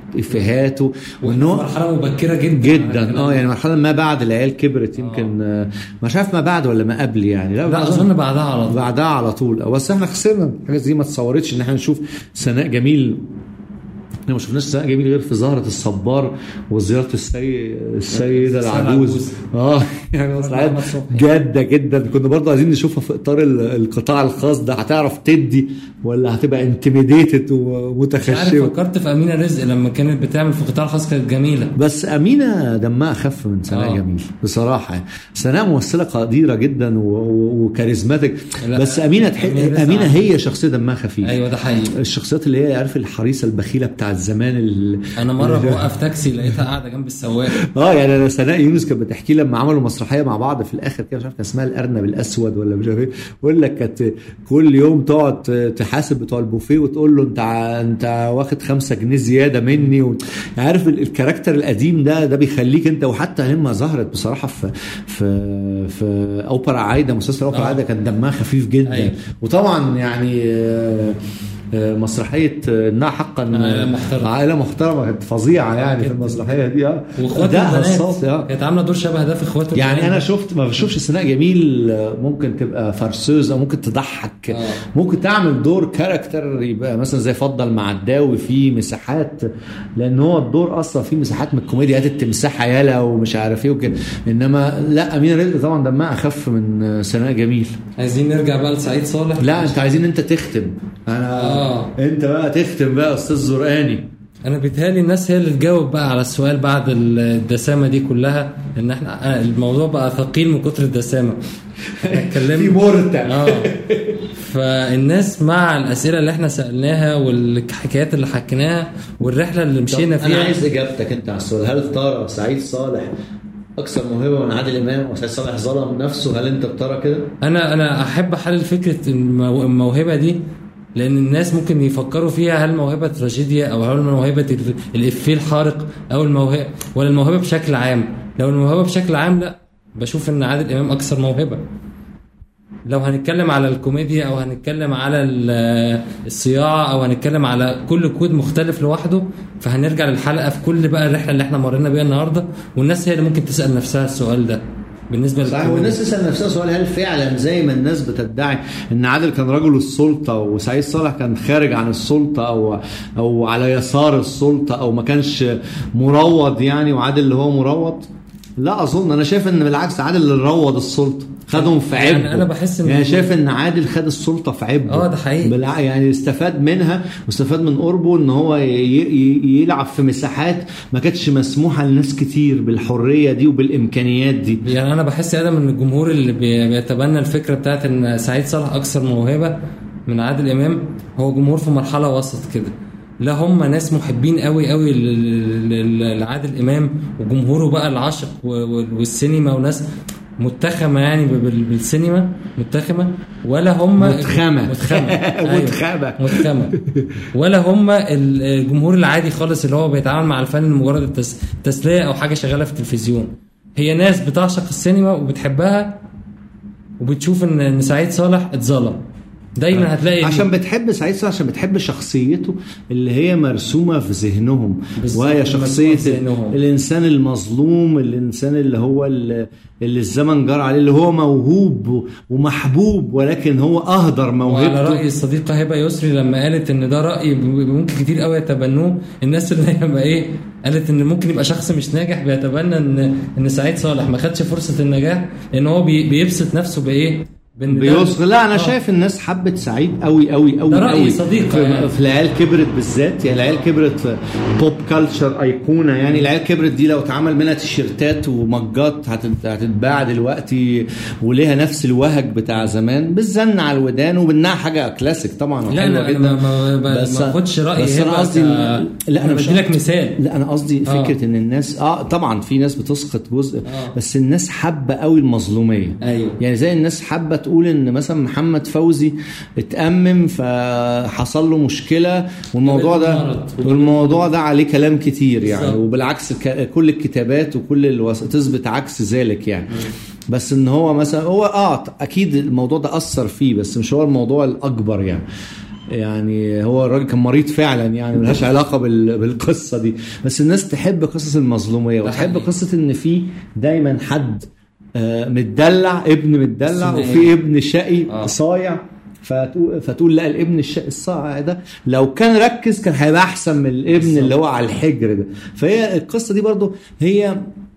افيهاته وان هو مرحله مبكره جدا جدا اه يعني مرحله ما بعد العيال كبرت يمكن آه، مش عارف ما بعد ولا ما قبل يعني لا اظن بعدها على طول بعدها على طول بس احنا خسرنا الحاجات دي ما اتصورتش ان احنا نشوف سناء جميل احنا ما شفناش سناء جميل غير في زهرة الصبار وزيارة السي... السيدة السيدة العجوز العجوز. اه يعني مسرحيات محمد صبحي. جادة جدا كنا برضه عايزين نشوفها في اطار ال- القطاع الخاص ده هتعرف تدي ولا هتبقى انتميديتد مش عارف ومتخشبة فكرت في امينه رزق لما كانت بتعمل في قطاع الخاص كانت جميله بس امينه دمها اخف من سناء آه. جميل بصراحه يعني سناء ممثله قديره جدا و- و- وكاريزماتيك لا، بس امينه تح... أمينة رزق امينه عسل. هي شخصيه دمها خفيف ايوه ده حقيقي الشخصيات اللي هي عارف الحريصه البخيله بتاعت زمان ال... انا مره بوقف تاكسي لقيتها قاعده جنب السواق اه يعني انا سناء يونس كانت بتحكي لما عملوا مسرحيه مع بعض في الاخر كده مش عارف كان اسمها الارنب الاسود ولا مش عارف ايه بقول لك كانت كل يوم تقعد تحاسب بتوع البوفيه وتقول له انت ع- انت واخد خمسة جنيه زياده مني و... عارف ال- الكاركتر القديم ده ده بيخليك انت وحتى لما ظهرت بصراحه في في في اوبرا عايده مسلسل اوبرا آه. عايده كان دمها خفيف جدا أيوة. وطبعا يعني آه، آه، مسرحيه آه، انها حقا عائلة محترمة. عائله محترمه كانت فظيعه يعني في جدا. المسرحيه دي اه واخوات أداءها البنات الصوتي، اه كانت عامله دور شبه ده في اخوات يعني البنات. انا شفت ما بشوفش سناء جميل ممكن تبقى فرسوز او ممكن تضحك آه. ممكن تعمل دور كاركتر يبقى مثلا زي فضل معداوي فيه مساحات لان هو الدور اصلا فيه مساحات من الكوميديا هات التمساح يالا ومش عارف ايه وكده انما لا امينه رزق طبعا دمها اخف من سناء جميل عايزين نرجع بقى لسعيد صالح لا انت عايزين انت تختم انا آه. انت بقى تختم بقى يا استاذ زرقاني انا بيتهيألي الناس هي اللي تجاوب بقى على السؤال بعد الدسامه دي كلها ان احنا آه، الموضوع بقى ثقيل من كتر الدسامه احنا اتكلمنا في مرتع اه فالناس مع الاسئله اللي احنا سالناها والحكايات اللي حكيناها والرحله اللي مشينا انا فيها عايز اجابتك انت على السؤال هل ترى سعيد صالح اكثر موهبه من عادل امام وسعيد صالح ظلم نفسه هل انت بترى كده؟ انا انا احب احلل فكره المو- الموهبه دي لان الناس ممكن يفكروا فيها هل موهبه تراجيديا او هل موهبه ال- الافيه الحارق او الموهبه ولا الموهبه بشكل عام لو الموهبه بشكل عام لا بشوف ان عادل امام اكثر موهبه لو هنتكلم على الكوميديا او هنتكلم على ال- الصياعه او هنتكلم على كل كود مختلف لوحده فهنرجع للحلقه في كل بقى الرحله اللي احنا مرينا بيها النهارده والناس هي اللي ممكن تسال نفسها السؤال ده بالنسبه صحيح للكوميديا. والناس تسال نفسها سؤال هل فعلا زي ما الناس بتدعي ان عادل كان رجل السلطه وسعيد صالح كان خارج عن السلطه او او على يسار السلطه او ما كانش مروض يعني وعادل اللي هو مروض لا اظن انا شايف ان بالعكس عادل اللي روض السلطه خدهم في عبء يعني أنا بحس إن- يعني شايف ان عادل خد السلطه في عبء آه، ده حقيقي. بالع... يعني استفاد منها واستفاد من قربه ان هو ي... ي... يلعب في مساحات ما كانتش مسموحه لناس كتير بالحريه دي وبالامكانيات دي يعني انا بحس ادم ان الجمهور اللي بي- بيتبنى الفكره بتاعت ان سعيد صالح اكثر موهبه من عادل امام هو جمهور في مرحله وسط كده لا هم ناس محبين قوي قوي ل- ل- ل- لعادل امام وجمهوره بقى العاشق و- و- والسينما وناس متخمه يعني ب- بال- بالسينما متخمه ولا هم متخمة. متخمه أيوة. متخمة. متخمه ولا هم الجمهور العادي خالص اللي هو بيتعامل مع الفن لمجرد التس... تسليه او حاجه شغاله في التلفزيون هي ناس بتعشق السينما وبتحبها وبتشوف ان ان سعيد صالح اتظلم دايما هتلاقي عشان بتحب سعيد صالح عشان بتحب شخصيته اللي هي مرسومه في ذهنهم بالظبط، وهي مرسومة شخصيه في ذهنهم. الانسان المظلوم الانسان اللي هو اللي اللي الزمن جرى عليه اللي هو موهوب ومحبوب ولكن هو اهدر وعلى موهبته راي الصديقه هبه يسري لما قالت ان ده راي ممكن كتير قوي يتبنوه الناس اللي هي بقى ايه قالت ان ممكن يبقى شخص مش ناجح بيتبنى ان ان سعيد صالح ما خدش فرصه النجاح لان هو بي- بيبسط نفسه بايه بإن ده- بيوصل لا انا آه. شايف الناس حبت سعيد قوي قوي قوي ده رأي قوي صديقة في, يعني. في العيال كبرت بالذات يعني العيال كبرت في بوب كلتشر ايقونه يعني العيال كبرت دي لو اتعمل منها تيشيرتات ومجات هتت- هتتباع دلوقتي وليها نفس الوهج بتاع زمان بالزن على الودان وبانها حاجه كلاسيك طبعا لا وحلوة انا أنا ما ما- ما بس- ما باخدش راي بس انا هبة قصدي ك- لا انا مش بدي لك مثال لا انا قصدي آه. فكره ان الناس اه طبعا في ناس بتسقط جزء آه. بس الناس حابه قوي المظلوميه أيوة. يعني زي الناس حابه تقول ان مثلا محمد فوزي اتأمم فحصل له مشكله والموضوع ده مرض. والموضوع ده عليه كلام كتير يعني بالظبط. وبالعكس ك- كل الكتابات وكل الوس... تثبت عكس ذلك يعني بس ان هو مثلا هو اه اكيد الموضوع ده اثر فيه بس مش هو الموضوع الاكبر يعني يعني هو الراجل كان مريض فعلا يعني ملهاش علاقه بال... بالقصه دي بس الناس تحب قصص المظلوميه ده وتحب حقيقي. قصه ان في دايما حد آه، متدلع ابن متدلع بس وفي ابن شقي آه. صايع فتقول فتقول لا الابن الشقي الصايع ده لو كان ركز كان هيبقى احسن من الابن بالظبط. اللي هو على الحجر ده فهي القصه دي برضو هي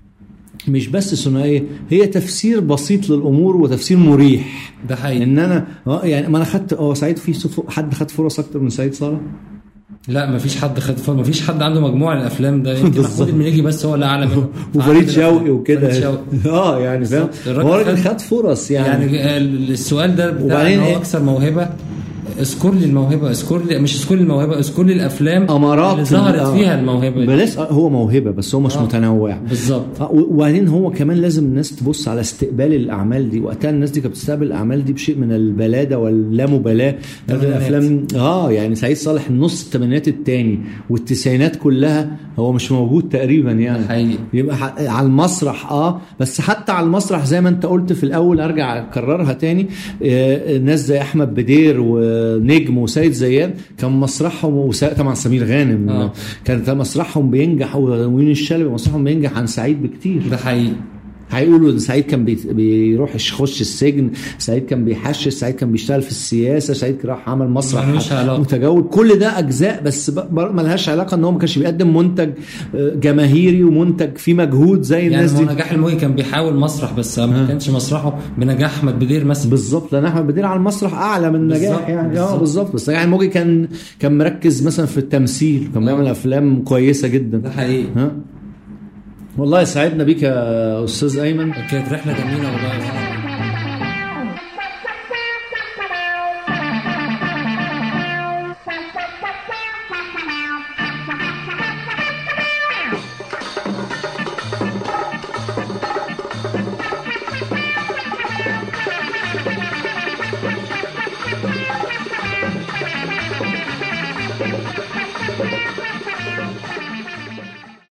مش بس ثنائيه هي تفسير بسيط للامور وتفسير مريح ده حقيقي ان انا اه يعني ما انا خدت هو سعيد في صف- حد خد فرص اكتر من سعيد صالح لا مفيش حد خد ما فيش حد عنده مجموعه الافلام ده يمكن بالظبط. محمود المليجي بس هو اللي اعلى منه وفريد عدد شوقي الأفلام. وكده فريد شوقي. اه يعني فاهم بالظبط. الراجل هو الراجل خد- خد فرص يعني, يعني ال- السؤال ده بتاع وبعدين ان هو إيه؟ اكثر موهبه اذكر لي الموهبه اذكر لي مش اذكر لي الموهبه اذكر لي الافلام امارات اللي ظهرت آه. فيها الموهبه دي. بلاش آه، هو موهبه بس هو مش آه. متنوع بالظبط آه، و- وبعدين هو كمان لازم الناس تبص على استقبال الاعمال دي وقتها الناس دي كانت بتستقبل الاعمال دي بشيء من البلاده واللامبالاه تمانينات. الافلام اه يعني سعيد صالح النص الثمانينات الثاني والتسعينات كلها هو مش موجود تقريبا يعني حقيقي. يبقى ح- على المسرح اه بس حتى على المسرح زي ما انت قلت في الاول ارجع اكررها تاني آه ناس زي احمد بدير ونجم وسيد زياد كان مسرحهم وسا... طبعا سمير غانم آه. كان مسرحهم بينجح ومين الشلبي مسرحهم بينجح عن سعيد بكتير ده حقيقي هيقولوا ان سعيد كان بي- بيروح يخش السجن سعيد كان بيحشش سعيد كان بيشتغل في السياسه سعيد كان راح عمل مسرح ملوش علاقة. متجول كل ده اجزاء بس ب- ب- ملهاش علاقه ان هو ما كانش بيقدم منتج آه، جماهيري ومنتج فيه مجهود زي يعني الناس هو دي نجاح الموجي كان بيحاول مسرح بس ما كانش مسرحه بنجاح احمد بدير مثلا بالظبط لان احمد بدير على المسرح اعلى من بالظبط، النجاح يعني اه بالظبط. بالظبط بس يعني موجي كان كان مركز مثلا في التمثيل كان بيعمل افلام كويسه جدا ده حقيقي ها والله سعدنا بيك يا استاذ ايمن كانت رحله جميله والله